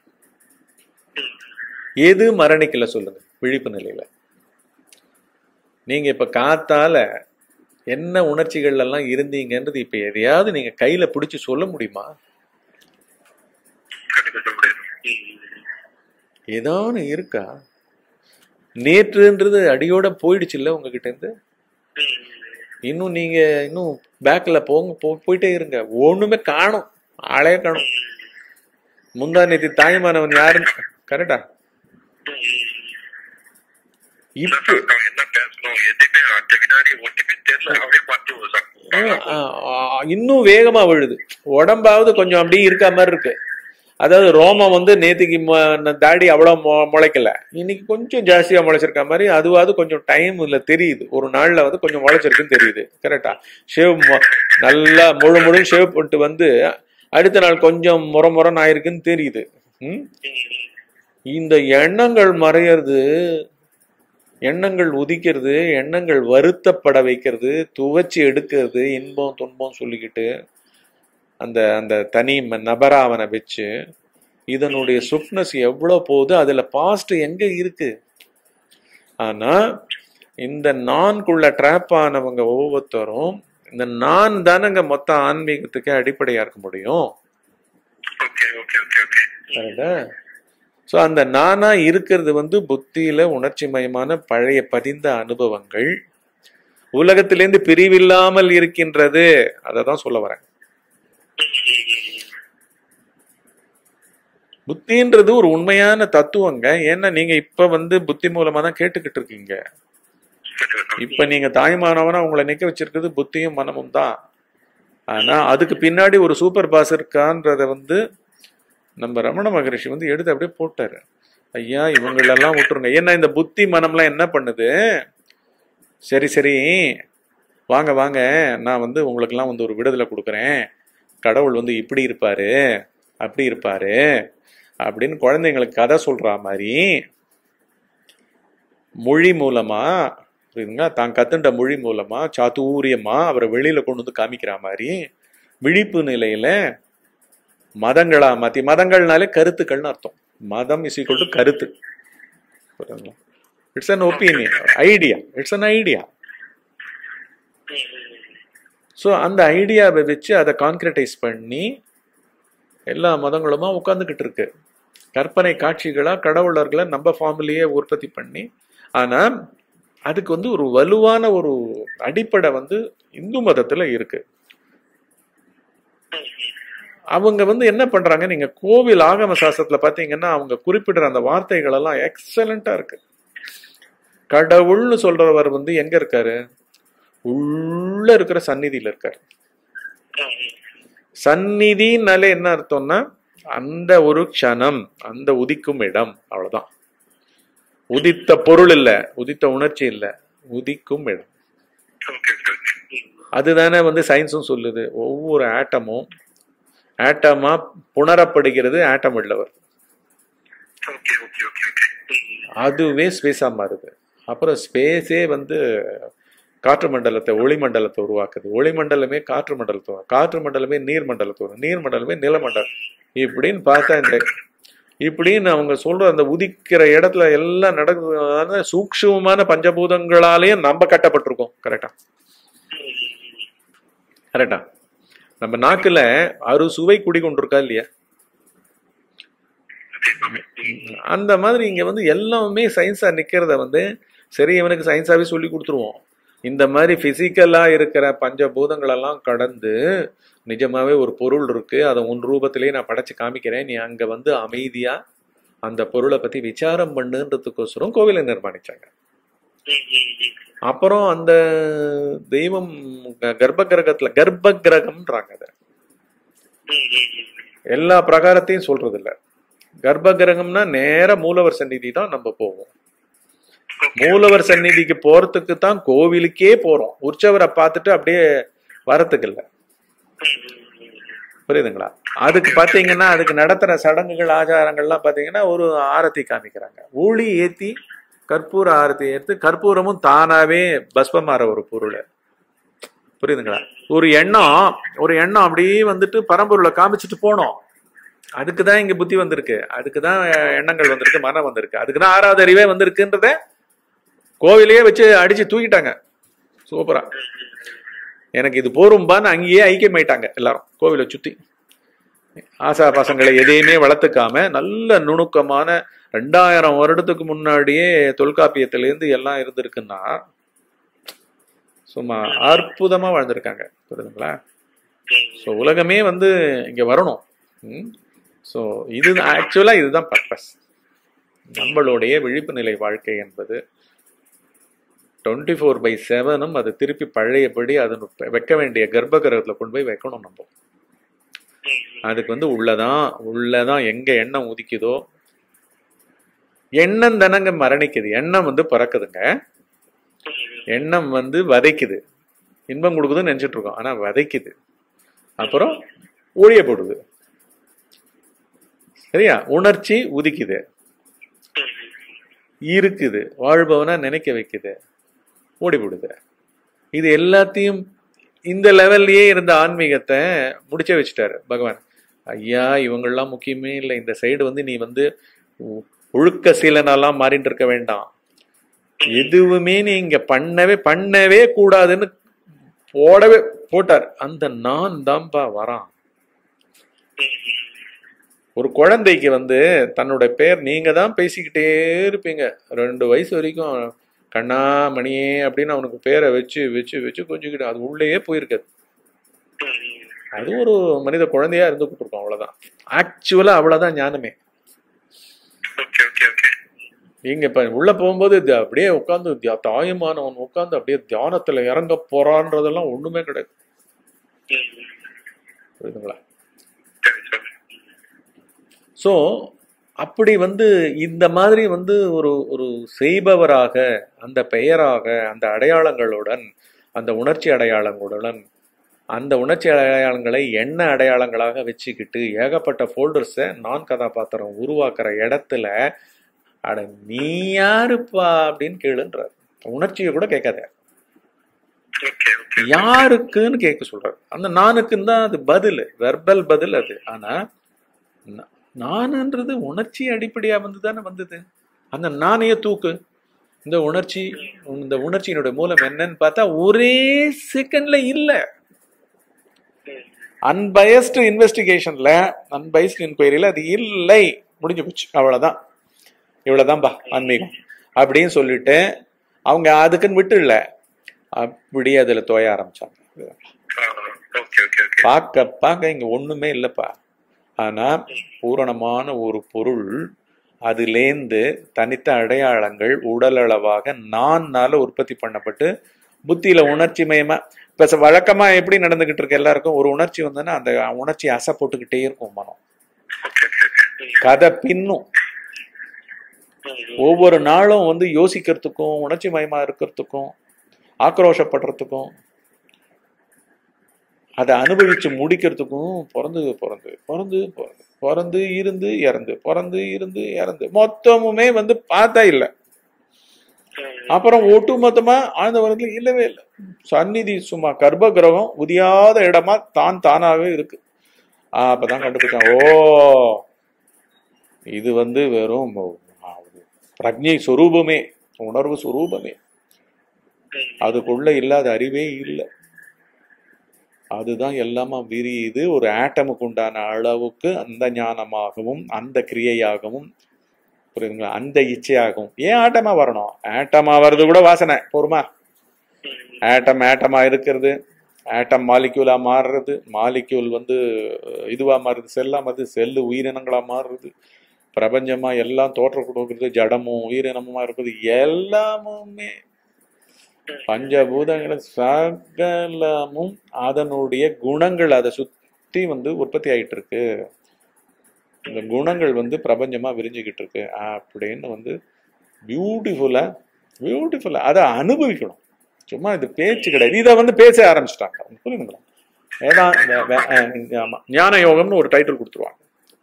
எது மரணிக்கல சொல்லுங்க விழிப்பு நிலையில நீங்க இப்ப காத்தால என்ன உணர்ச்சிகள் எல்லாம் இருந்தீங்கன்றது இப்ப எதையாவது நீங்க கையில பிடிச்சு சொல்ல முடியுமா கண்டிப்பா சொல்ல முடியாது ஏதானு இருக்கா நேற்றுன்றது அடியோட போயிடுச்சுல்ல உங்ககிட்ட இருந்து இன்னும் நீங்க இன்னும் பேக்ல போங்க போ- போயிட்டே இருங்க ஒண்ணுமே காணும் ஆளே காணும் முந்தா நேத்தி தாய்மானவன் யாருன்னு கரெக்டா என்ன இப்போ சார், நான் என்ன பேசணும் எதுவுமே அடுத்த வினாடி ஒண்ணுமே தெரியல அப்படியே பார்த்து ஒரு சார். ஆ, ஆ, ஆ, இன்னும் வேகமா விழுது உடம்பாவது கொஞ்சம் அப்படியே இருக்க மாதிரி இருக்கு அதாவது ரோமம் வந்து நேத்திக்கு ம- தாடி அவ்வளவு மொ- முளைக்கல இன்னைக்கு கொஞ்சம் ஜாஸ்தியா முளைச்சிருக்க மாதிரி அதுவாவது கொஞ்சம் டைம் இல்ல தெரியுது ஒரு நாள்ல வந்து கொஞ்சம் முளைச்சிருக்குன்னு தெரியுது கரெக்டா ஷேவ் நல்லா முழு முழு ஷேவ் பண்ணிட்டு வந்து அடுத்த நாள் கொஞ்சம் முறை முறைன்னு ஆயிருக்குன்னு தெரியுது ம்? இந்த எண்ணங்கள் மறையிறது எண்ணங்கள் உதிக்கிறது எண்ணங்கள் வருத்தப்பட வைக்கிறது துவச்சி எடுக்கிறது இன்பம் துன்பம் சொல்லிக்கிட்டு அந்த அந்த தனி ம- நபரா அவனை வச்சு இதனுடைய சுப்னஸ் எவ்வளோ போகுது அதுல பாஸ்ட் எங்க இருக்கு ஆனா இந்த நான்குள்ள ட்ராப் ஆனவங்க ஒவ்வொருத்தரும் இந்த நான் தானங்க மொத்த ஆன்மீகத்துக்கு அடிப்படையா இருக்க முடியும் ஓகே ஓகே ஓகே ஓகே கரெக்டா ஸோ அந்த நானா இருக்கிறது வந்து புத்தியில உணர்ச்சி மயமான பழைய பதிந்த அனுபவங்கள் உலகத்திலேருந்து பிரிவில்லாமல் இருக்கின்றது அதை தான் சொல்ல வரேன் புத்தின்றது ஒரு உண்மையான தத்துவங்க ஏன்னா நீங்க இப்ப வந்து புத்தி மூலமா தான் கேட்டுக்கிட்டு இருக்கீங்க இப்ப நீங்க தாய்மானவனா உங்களை நிக்க வச்சிருக்கிறது புத்தியும் மனமும் தான் ஆனா அதுக்கு பின்னாடி ஒரு சூப்பர் பாஸ் இருக்கான்றத வந்து நம்ம ரமண மகரிஷி வந்து எடுத்து அப்படியே போட்டாரு ஐயா இவங்களெல்லாம் விட்டுருங்க ஏன்னா இந்த புத்தி மனம்லாம் என்ன பண்ணுது சரி சரி வாங்க வாங்க நான் வந்து உங்களுக்கெல்லாம் வந்து ஒரு விடுதலை கொடுக்குறேன் கடவுள் வந்து இப்படி இருப்பாரு அப்படி இருப்பாரு அப்படின்னு குழந்தைங்களுக்கு கதை சொல்ற மாதிரி மொழி மூலமா புரியுதுங்களா தான் கத்துண்ட மொழி மூலமா சாத்துரியமா அவரை வெளியில கொண்டு வந்து காமிக்கிற மாதிரி விழிப்பு நிலையில மதங்களா மாத்தி மதங்கள்னாலே கருத்துக்கள்னு அர்த்தம் மதம் இஸ் ஈக்குவல் டு கருத்து it's an opinion idea it's an idea so அந்த ஐடியாவை வச்சு அதை கான்கிரடைஸ் பண்ணி எல்லா மதங்களுமா உட்காந்துக்கிட்டு இருக்கு கற்பனை காட்சிகளா கடவுளர்களை நம்ம ஃபார்ம்லயே உற்பத்தி பண்ணி ஆனா அதுக்கு வந்து ஒரு வலுவான ஒரு அடிப்படை வந்து இந்து மதத்துல இருக்கு அவங்க வந்து என்ன பண்றாங்க நீங்க கோவில் ஆகம சாஸ்திரத்துல பாத்தீங்கன்னா அவங்க குறிப்பிடுற அந்த வார்த்தைகள் எல்லாம் எக்ஸலண்டா இருக்கு கடவுள்னு சொல்றவர் வந்து எங்க இருக்காரு உள்ள இருக்கிற சந்நிதியில இருக்காரு சந்நிதினாலே என்ன அர்த்தம்னா அந்த ஒரு க்ஷணம் அந்த உதிக்கும் இடம் அவ்வளவுதான் உதித்த பொருள் இல்ல உதித்த உணர்ச்சி இல்ல உதிக்கும் இடம் ஓகே ஓகே அதுதானே வந்து சயின்ஸும் சொல்லுது ஒவ்வொரு ஆட்டமும் ஆட்டமா புணரப்படுகிறது ஆட்டம் உள்ளவர் ஓகே ஓகே ஓகே ஓகே அதுவே ஸ்பேஸா மாறுது அப்புறம் ஸ்பேஸே வந்து காற்று மண்டலத்தை ஒளி மண்டலத்தை உருவாக்குது ஒளி மண்டலமே காற்று மண்டலத்தை உருவா- காற்று மண்டலமே நீர் மண்டலத்தை வரும் நீர் மண்டலமே நிலமண்டலம் இப்படின்னு பார்த்தா இந்த இப்படின்னு அவங்க சொல்ற அந்த உதிக்கிற இடத்துல எல்லாம் நடக்குது சூக்ஷ்மமான பஞ்சபூதங்களாலேயும் நம்ம கட்டப்பட்டிருக்கோம் கரெக்டா கரெக்டா நம்ம நாக்குல அறு சுவை குடிக்கொண்டிருக்கா இல்லையா அந்த மாதிரி இங்க வந்து எல்லாமே சயின்ஸா நிக்கிறத வந்து சரி இவனுக்கு சயின்ஸாவே சொல்லி கொடுத்துருவோம் இந்த மாதிரி பிசிக்கலா இருக்கிற பஞ்சபூதங்களெல்லாம் கடந்து நிஜமாவே ஒரு பொருள் இருக்கு அதை உன் ரூபத்திலேயே நான் படைச்சு காமிக்கிறேன் நீ அங்க வந்து அமைதியா அந்த பொருளை பத்தி விசாரம் பண்ணுன்றதுக்கோசரம் கோவிலை நிர்மாணிச்சாங்க அப்புறம் அந்த தெய்வம் க- கர்ப்ப கிரகத்துல கர்ப்ப கிரகம்ன்றாங்க அதை எல்லா பிரகாரத்தையும் சொல்றது இல்ல கர்ப்ப கிரகம்னா நேர மூலவர் சந்நிதி தான் நம்ம போவோம் மூலவர் சந்நிதிக்கு போறதுக்கு தான் கோவிலுக்கே போறோம் உற்சவரை பார்த்துட்டு அப்படியே வரத்துக்கு இல்ல புரியுதுங்களா அதுக்கு பாத்தீங்கன்னா அதுக்கு நடத்துற சடங்குகள் ஆச்சாரங்கள்லாம் பாத்தீங்கன்னா ஒரு ஆரத்தி காமிக்கிறாங்க ஊழி ஏத்தி கற்பூர ஆரத்தி ஏத்து கற்பூரமும் தானாவே பஸ்பமாற ஒரு பொருள் புரியுதுங்களா ஒரு எண்ணம் ஒரு எண்ணம் அப்படியே வந்துட்டு பரம்பொருளை காமிச்சிட்டு போனோம் அதுக்கு தான் இங்க புத்தி வந்திருக்கு அதுக்கு தான் எண்ணங்கள் வந்திருக்கு மனம் வந்திருக்கு அதுக்கு தான் ஆறாவது அறிவே வந்திருக்குன்றத கோவிலையே வச்சு அடிச்சு தூக்கிட்டாங்க சூப்பரா எனக்கு இது போரும்பான்னு அங்கேயே ஐக்கியமாயிட்டாங்க எல்லாரும் கோவிலை சுத்தி ஆசா பாசங்களை எதையுமே வளர்த்துக்காம நல்ல நுணுக்கமான ரெண்டாயிரம் வருடத்துக்கு முன்னாடியே தொல்காப்பியத்திலேருந்து எல்லாம் இருந்திருக்குன்னா சும்மா அற்புதமா வாழ்ந்திருக்காங்க புரியுதுங்களா ஸோ உலகமே வந்து இங்க வரணும் ஸோ இது ஆக்சுவலா இதுதான் பர்பஸ் நம்மளுடைய விழிப்பு நிலை வாழ்க்கை என்பது டுவெண்ட்டி ஃபோர் பை செவனும் அது திருப்பி பழையபடி அது வைக்க வேண்டிய கர்ப்ப கிரகத்தில் கொண்டு போய் வைக்கணும் நம்ம அதுக்கு வந்து உள்ளதான் உள்ளதான் எங்க எண்ணம் உதிக்குதோ எண்ணம் தானங்க மரணிக்குது எண்ணம் வந்து பிறக்குதுங்க எண்ணம் வந்து வதைக்குது இன்பம் கொடுக்குதுன்னு நினைச்சிட்டு இருக்கோம் ஆனா வதைக்குது அப்புறம் ஒழிய போடுது சரியா உணர்ச்சி உதிக்குது இருக்குது வாழ்பவனா நினைக்க வைக்குது ஓடி போடுது இது எல்லாத்தையும் இந்த லெவல்லயே இருந்த ஆன்மீகத்தை முடிச்சே வச்சுட்டாரு பகவான் ஐயா இவங்கெல்லாம் முக்கியமே இல்லை இந்த சைடு வந்து நீ வந்து ஒ- ஒழுக்க சீலனெல்லாம் மாறிட்டு இருக்க வேண்டாம் எதுவுமே நீ இங்க பண்ணவே பண்ணவே கூடாதுன்னு போடவே போட்டார் அந்த நான் தான்ப்பா வரான் ஒரு குழந்தைக்கு வந்து தன்னோட பேர் நீங்க தான் பேசிக்கிட்டே இருப்பீங்க ரெண்டு வயசு வரைக்கும் கண்ணா மணியே அப்படின்னு அவனுக்கு பேரை வச்சு வச்சு வச்சு கொஞ்சிக்கிட்டு அது உள்ளேயே போயிருக்காது அது ஒரு மனித குழந்தையா இருந்துகிட்டு இருக்கும் அவ்வளவுதான் ஆக்சுவலா அவ்வளவுதான் ஞானமே ஓகே ஓகே ஓகே நீங்க இப்ப உள்ள போகும்போது இது அப்படியே உட்காந்து தாயுமானவன் உட்காந்து அப்படியே தியானத்துல இறங்க போறான்றதெல்லாம் ஒண்ணுமே கிடையாது புரியுதுங்களா சரி சரி ஸோ அப்படி வந்து இந்த மாதிரி வந்து ஒரு ஒரு செய்பவராக அந்த பெயராக அந்த அடையாளங்களுடன் அந்த உணர்ச்சி அடையாளங்களுடன் அந்த உணர்ச்சி அடையாளங்களை எண்ண அடையாளங்களாக வச்சுக்கிட்டு ஏகப்பட்ட ஃபோல்டர்ஸை நான் கதாபாத்திரம் உருவாக்குற இடத்துல அட நீ யாருப்பா அப்படின்னு கேளுன்றார் உணர்ச்சியை கூட கேட்காத ஓகே ஓகே யாருக்குன்னு கேட்க சொல்றாரு அந்த நானுக்குன்னு தான் அது பதில் வெர்பல் பதில் அது ஆனா நா- நானுன்றது உணர்ச்சி அடிப்படையா வந்து தானே வந்தது அந்த நாணைய தூக்கு இந்த உணர்ச்சி இந்த உணர்ச்சியினுடைய மூலம் என்னன்னு பார்த்தா ஒரே செகண்ட்ல இல்ல அன்பயஸ்டு இன்வெஸ்டிகேஷன்ல அன்பயஸ்டு இன்கொயரியில அது இல்லை முடிஞ்சு போச்சு அவ்வளவுதான் இவ்வளவுதான்பா ஆன்மீகம் அப்படின்னு சொல்லிட்டு அவங்க அதுக்குன்னு விட்டுல அப்படி அதுல தோய ஆரம்பிச்சாங்க ஓகே ஓகே ஓகே பார்க்க பார்க்க இங்க ஒண்ணுமே இல்லப்பா ஆனா பூரணமான ஒரு பொருள் அதுலேந்து தனித்த அடையாளங்கள் உடலளவாக நான்னால உற்பத்தி பண்ணப்பட்டு புத்தியில உணர்ச்சி மயமா இப்ப ச- வழக்கமா எப்படி நடந்துகிட்டு இருக்கு எல்லாருக்கும் ஒரு உணர்ச்சி வந்ததுன்னா அந்த உணர்ச்சி அசை போட்டுக்கிட்டே இருக்கும் மனம் ஓகே ஓகே கதை பின்னும் ஒவ்வொரு நாளும் வந்து யோசிக்கிறதுக்கும் உணர்ச்சி மயமா இருக்கிறதுக்கும் ஆக்ரோஷப்படுறதுக்கும் அதை அனுபவிச்சு முடிக்கிறதுக்கும் பிறந்து பிறந்து பிறந்து பிறந்து பிறந்து இருந்து இறந்து பிறந்து இருந்து இறந்து மொத்தமுமே வந்து பார்த்தா இல்லை அப்புறம் ஒட்டு மொத்தமா ஆழ்ந்த வரத்துல இல்லவே இல்லை சந்நிதி சும்மா கர்ப்ப கிரகம் உதியாத இடமா தான் தானாவே இருக்கு ஆ, அப்பதான் கண்டுபிடிச்சான் ஓ இது வந்து வெறும் ஆ, ஒரு பிரக்ஞை சொரூபமே உணர்வு சொரூபமே அதுக்குள்ள இல்லாத அறிவே இல்லை அதுதான் எல்லாமா விரியுது ஒரு ஆட்டமுக்கு உண்டான அளவுக்கு அந்த ஞானமாகவும் அந்த கிரியையாகவும் புரியுதுங்களா அந்த இச்சையாகவும் ஏன் ஆட்டமா வரணும் ஆட்டமா வர்றது கூட வாசனை போருமா ஆட்டம் ஆட்டமா இருக்கிறது ஆட்டம் மாலிக்யூலா மாறுறது மாலிக்யூல் வந்து அஹ், இதுவா மாறுது செல்லா மாறுது செல்லு உயிரினங்களா மாறுறது பிரபஞ்சமா எல்லாம் தோற்ற கொடுக்குறது ஜடமும் உயிரினமுமா இருக்குது எல்லாமுமே பஞ்சபூதங்கள் சகலமும் அதனுடைய குணங்கள் அதை சுத்தி வந்து உற்பத்தி ஆயிட்டு இருக்கு இந்த குணங்கள் வந்து பிரபஞ்சமா விரிஞ்சுக்கிட்டு இருக்கு அப்படின்னு வந்து பியூட்டிஃபுல்லா பியூட்டிஃபுல்லா அதை அனுபவிக்கணும் சும்மா இது பேச்சு கிடையாது இதை வந்து பேச ஆரம்பிச்சிட்டாங்க புரியுதுங்களா வேதா வே- வே- அஹ் ஆமா ஞான யோகம்னு ஒரு டைட்டில் கொடுத்துருவாங்க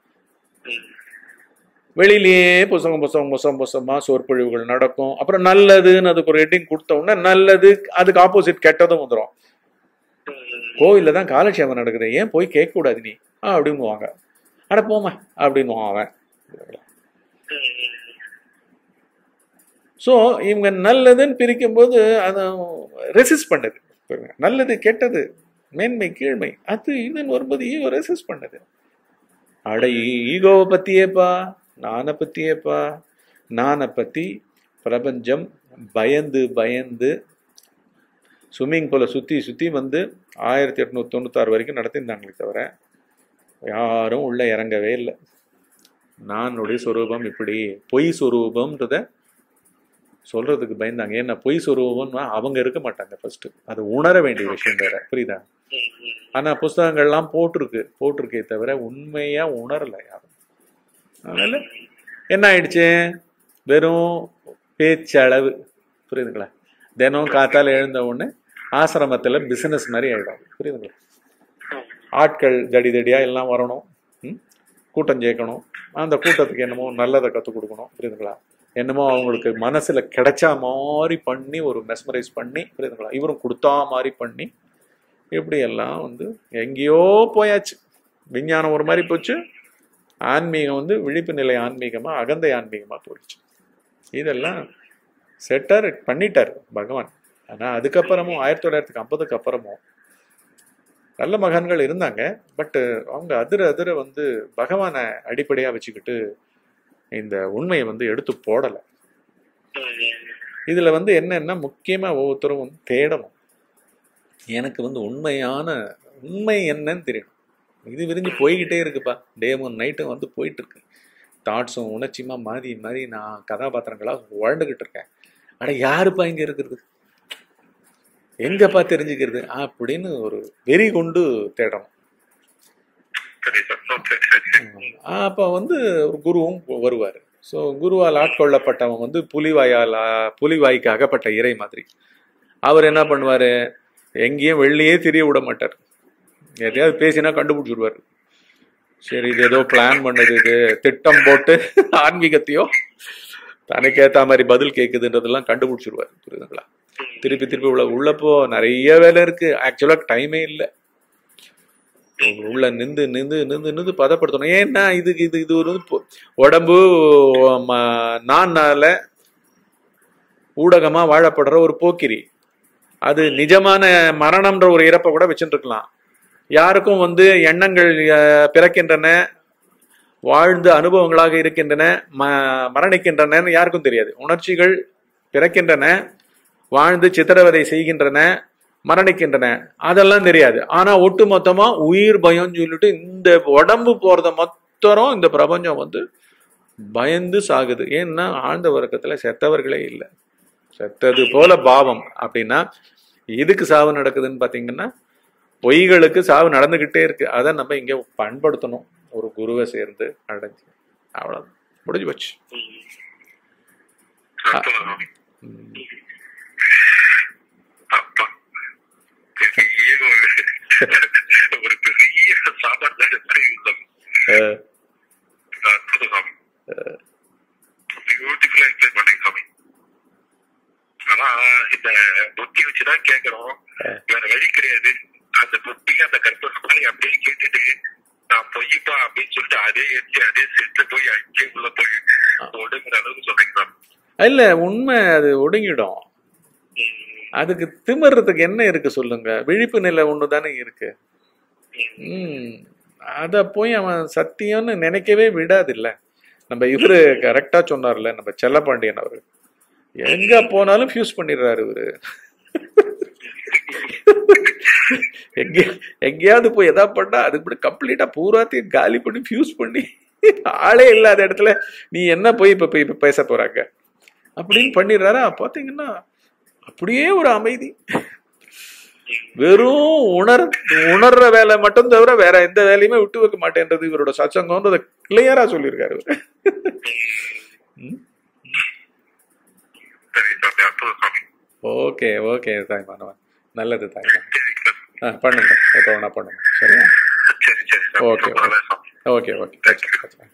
வெளியிலேயே புசகம் புசகம் புசம் புசமா சொற்பொழிவுகள் நடக்கும் அப்புறம் நல்லதுன்னு அதுக்கு ஒரு ஹெட்டிங் கொடுத்த உடனே நல்லது அதுக்கு ஆப்போசிட் கெட்டதும் வந்துடும் கோவில்ல தான் காலட்சேபம் நடக்குது ஏன் போய் கேட்க கூடாது நீ ஆ அப்படின்னுவாங்க அட போமா அப்படின்னுவான் அவன் ஸோ இவங்க நல்லதுன்னு பிரிக்கும்போது அதை ரெசிஸ்ட் பண்ணுது பாருங்க. நல்லது கெட்டது மேன்மை கீழ்மை அது இதுன்னு வரும்போது ஈகோ ரெசிஸ்ட் பண்ணுது அட ஈகோவை பத்தியேப்பா நானை பத்தியேப்பா நானை பத்தி பிரபஞ்சம் பயந்து பயந்து ஸ்விம்மிங் பூலை சுற்றி சுற்றி வந்து ஆயிரத்தி எட்நூத்தி தொண்ணூத்தாறு வரைக்கும் நடத்தியிருந்தாங்களே தவிர யாரும் உள்ள இறங்கவே இல்லை நானுடைய சொரூபம் இப்படி பொய் சொரூபம்ன்றத சொல்றதுக்கு பயந்தாங்க ஏன்னா பொய் சொரூபம்னா அவங்க இருக்க மாட்டாங்க ஃபர்ஸ்ட் அது உணர வேண்டிய விஷயம் வேற புரியுதா ஆனா புஸ்தகங்கள்லாம் போட்டிருக்கு போட்டிருக்கே தவிர உண்மையா உணரல யாரும் அதனால என்ன ஆயிடுச்சு வெறும் பேச்சளவு புரியுதுங்களா தினம் காத்தால எழுந்த உடனே ஆசிரமத்துல பிசினஸ் மாதிரி ஆயிடும் புரியுதுங்களா ஆட்கள் தடி தடியா எல்லாம் வரணும் ம்? கூட்டம் சேர்க்கணும் அந்த கூட்டத்துக்கு என்னமோ நல்லதை கற்றுக் கொடுக்கணும் புரியுதுங்களா என்னமோ அவங்களுக்கு மனசுல கிடைச்சா மாதிரி பண்ணி ஒரு மெஸ்மரைஸ் பண்ணி புரியுதுங்களா இவரும் கொடுத்தா மாதிரி பண்ணி இப்படி எல்லாம் வந்து எங்கேயோ போயாச்சு விஞ்ஞானம் ஒரு மாதிரி போச்சு ஆன்மீகம் வந்து விழிப்பு நிலை ஆன்மீகமா அகந்தை ஆன்மீகமா போயிடுச்சு இதெல்லாம் செட்டார் பண்ணிட்டார் பகவான் ஆனா அதுக்கப்புறமும் ஆயிரத்தி தொள்ளாயிரத்தி ஐம்பதுக்கு அப்புறமும் நல்ல மகான்கள் இருந்தாங்க பட் அவங்க அதிர அதிர வந்து பகவானை அடிப்படையா வச்சுக்கிட்டு இந்த உண்மையை வந்து எடுத்து போடலை இதுல வந்து என்னன்னா முக்கியமா ஒவ்வொருத்தரும் வந்து தேடணும் எனக்கு வந்து உண்மையான உண்மை என்னன்னு தெரியணும் இது விரிஞ்சு போய்கிட்டே இருக்குப்பா டேமும் நைட்டும் வந்து போயிட்டு இருக்கு தாட்ஸும் உணர்ச்சியுமா மாறி மாறி நான் கதாபாத்திரங்களா வாழ்ந்துகிட்டு இருக்கேன் அட யாருப்பா இங்க இருக்கிறது எங்கப்பா தெரிஞ்சுக்கிறது அப்படின்னு ஒரு வெறி கொண்டு தேடணும் சரி சார் ஓகே அப்போ வந்து ஒரு குருவும் வருவார் ஸோ குருவால் ஆட்கொள்ளப்பட்டவன் வந்து புலிவாயால் ஆ- புலிவாய்க்கு அகப்பட்ட இறை மாதிரி அவர் என்ன பண்ணுவார் எங்கேயும் வெளியே தெரிய விட மாட்டார் எதையாவது பேசினா கண்டுபிடிச்சிருவார் சரி இது ஏதோ பிளான் பண்ணது இது திட்டம் போட்டு ஆன்மீகத்தையோ தனக்கு ஏற்ற மாதிரி பதில் கேட்குதுன்றதெல்லாம் கண்டுபிடிச்சிருவார் புரியுதுங்களா திருப்பி திருப்பி உள்ள உள்ளப்போ நிறைய வேலை இருக்கு ஆக்சுவலாக டைமே இல்லை உள்ள நின்று நின்று நின்று நின்று பதப்படுத்தணும் ஏன்னா இதுக்கு இது இது ஒரு பொ- உடம்பு ம- நான்னால ஊடகமா வாழப்படுற ஒரு போக்கிரி அது நிஜமான மரணம்ன்ற ஒரு இறப்பை கூட வச்சுட்டு இருக்கலாம் யாருக்கும் வந்து எண்ணங்கள் அஹ், பிறக்கின்றன வாழ்ந்து அனுபவங்களாக இருக்கின்றன ம மரணிக்கின்றன யாருக்கும் தெரியாது உணர்ச்சிகள் பிறக்கின்றன வாழ்ந்து சித்திரவதை செய்கின்றன மரணிக்கின்றன அதெல்லாம் தெரியாது ஆனா ஒட்டு மொத்தமா உயிர் பயம் சொல்லிட்டு இந்த உடம்பு போறத மொத்தம் இந்த பிரபஞ்சம் வந்து பயந்து சாகுது ஏன்னா ஆழ்ந்த வர்க்கத்துல செத்தவர்களே இல்லை செத்தது போல பாவம் அப்படின்னா இதுக்கு சாவு நடக்குதுன்னு பாத்தீங்கன்னா பொய்களுக்கு சாவு நடந்துகிட்டே இருக்கு அதை நம்ம இங்க பண்படுத்தணும் ஒரு குருவை சேர்ந்து அடைஞ்சு அவ்வளவுதான் முடிஞ்சு போச்சு அற்புதம் ம். அப்பா பெரிய ஒரு ஒரு பெரிய சாப்பாடு மாதிரி இருந்தது அஹ், அற்புதம் சாமி பியூட்டிஃபுல்லா எக்ஸ்பிளைன் பண்ணீங்க சாமி ஆனா இந்த புத்தி வச்சுதான் கேட்கறோம் வேற வழி கிடையாது அந்த புத்தி அந்த கற்பனை அப்படியே கேட்டுட்டு நான் பொய்ப்பா அப்படின்னு சொல்லிட்டு அதே எடுத்து அதே செத்து போய் அங்கே உள்ள போய் ஒடுங்குற அளவுக்கு சொல்றீங்க சாமி இல்ல உண்மை அது ஒடுங்கிடும் ம், அதுக்கு திமிர்றதுக்கு என்ன இருக்கு சொல்லுங்க விழிப்பு நிலை ஒன்று தானே இருக்கு ம், ம் அத போய் அவன் சத்தியம்னு நினைக்கவே விடாது இல்ல நம்ம இவரு கரெக்டா சொன்னார்ல நம்ம செல்லப்பாண்டியன் அவரு எங்க போனாலும் ஃபியூஸ் பண்ணிடுறாரு இவரு எங்க எங்கேயாவது போய் எதா பண்ணா அதுக்கு கூட கம்ப்ளீட்டா பூராத்தையும் காலி பண்ணி ஃபியூஸ் பண்ணி ஆளே இல்லாத இடத்துல நீ என்ன போய் இப்ப போய் இப்ப பேச போறாங்க அப்படின்னு பண்ணிடுறாரா பாத்தீங்கன்னா அப்படியே ஒரு அமைதி வெறும் உணர் உணர்ற வேலை மட்டும் தவிர வேற எந்த வேலையுமே விட்டு வைக்க மாட்டேன்றது இவரோட சச்சங்கம்ன்றத கிளியரா சொல்லியிருக்காரு இவரு. ம். சரி சாமி அற்புதம் சாமி ஓகே ஓகே தாய்மானவன் நல்லது தாய்மான் சரி சாமி. ஆ பண்ணுங்க எப்போ வேணா பண்ணுங்க சரியா சரி சரி சாமி ஓகே ரொம்ப நல்லது சாமி ஓகே ஓகே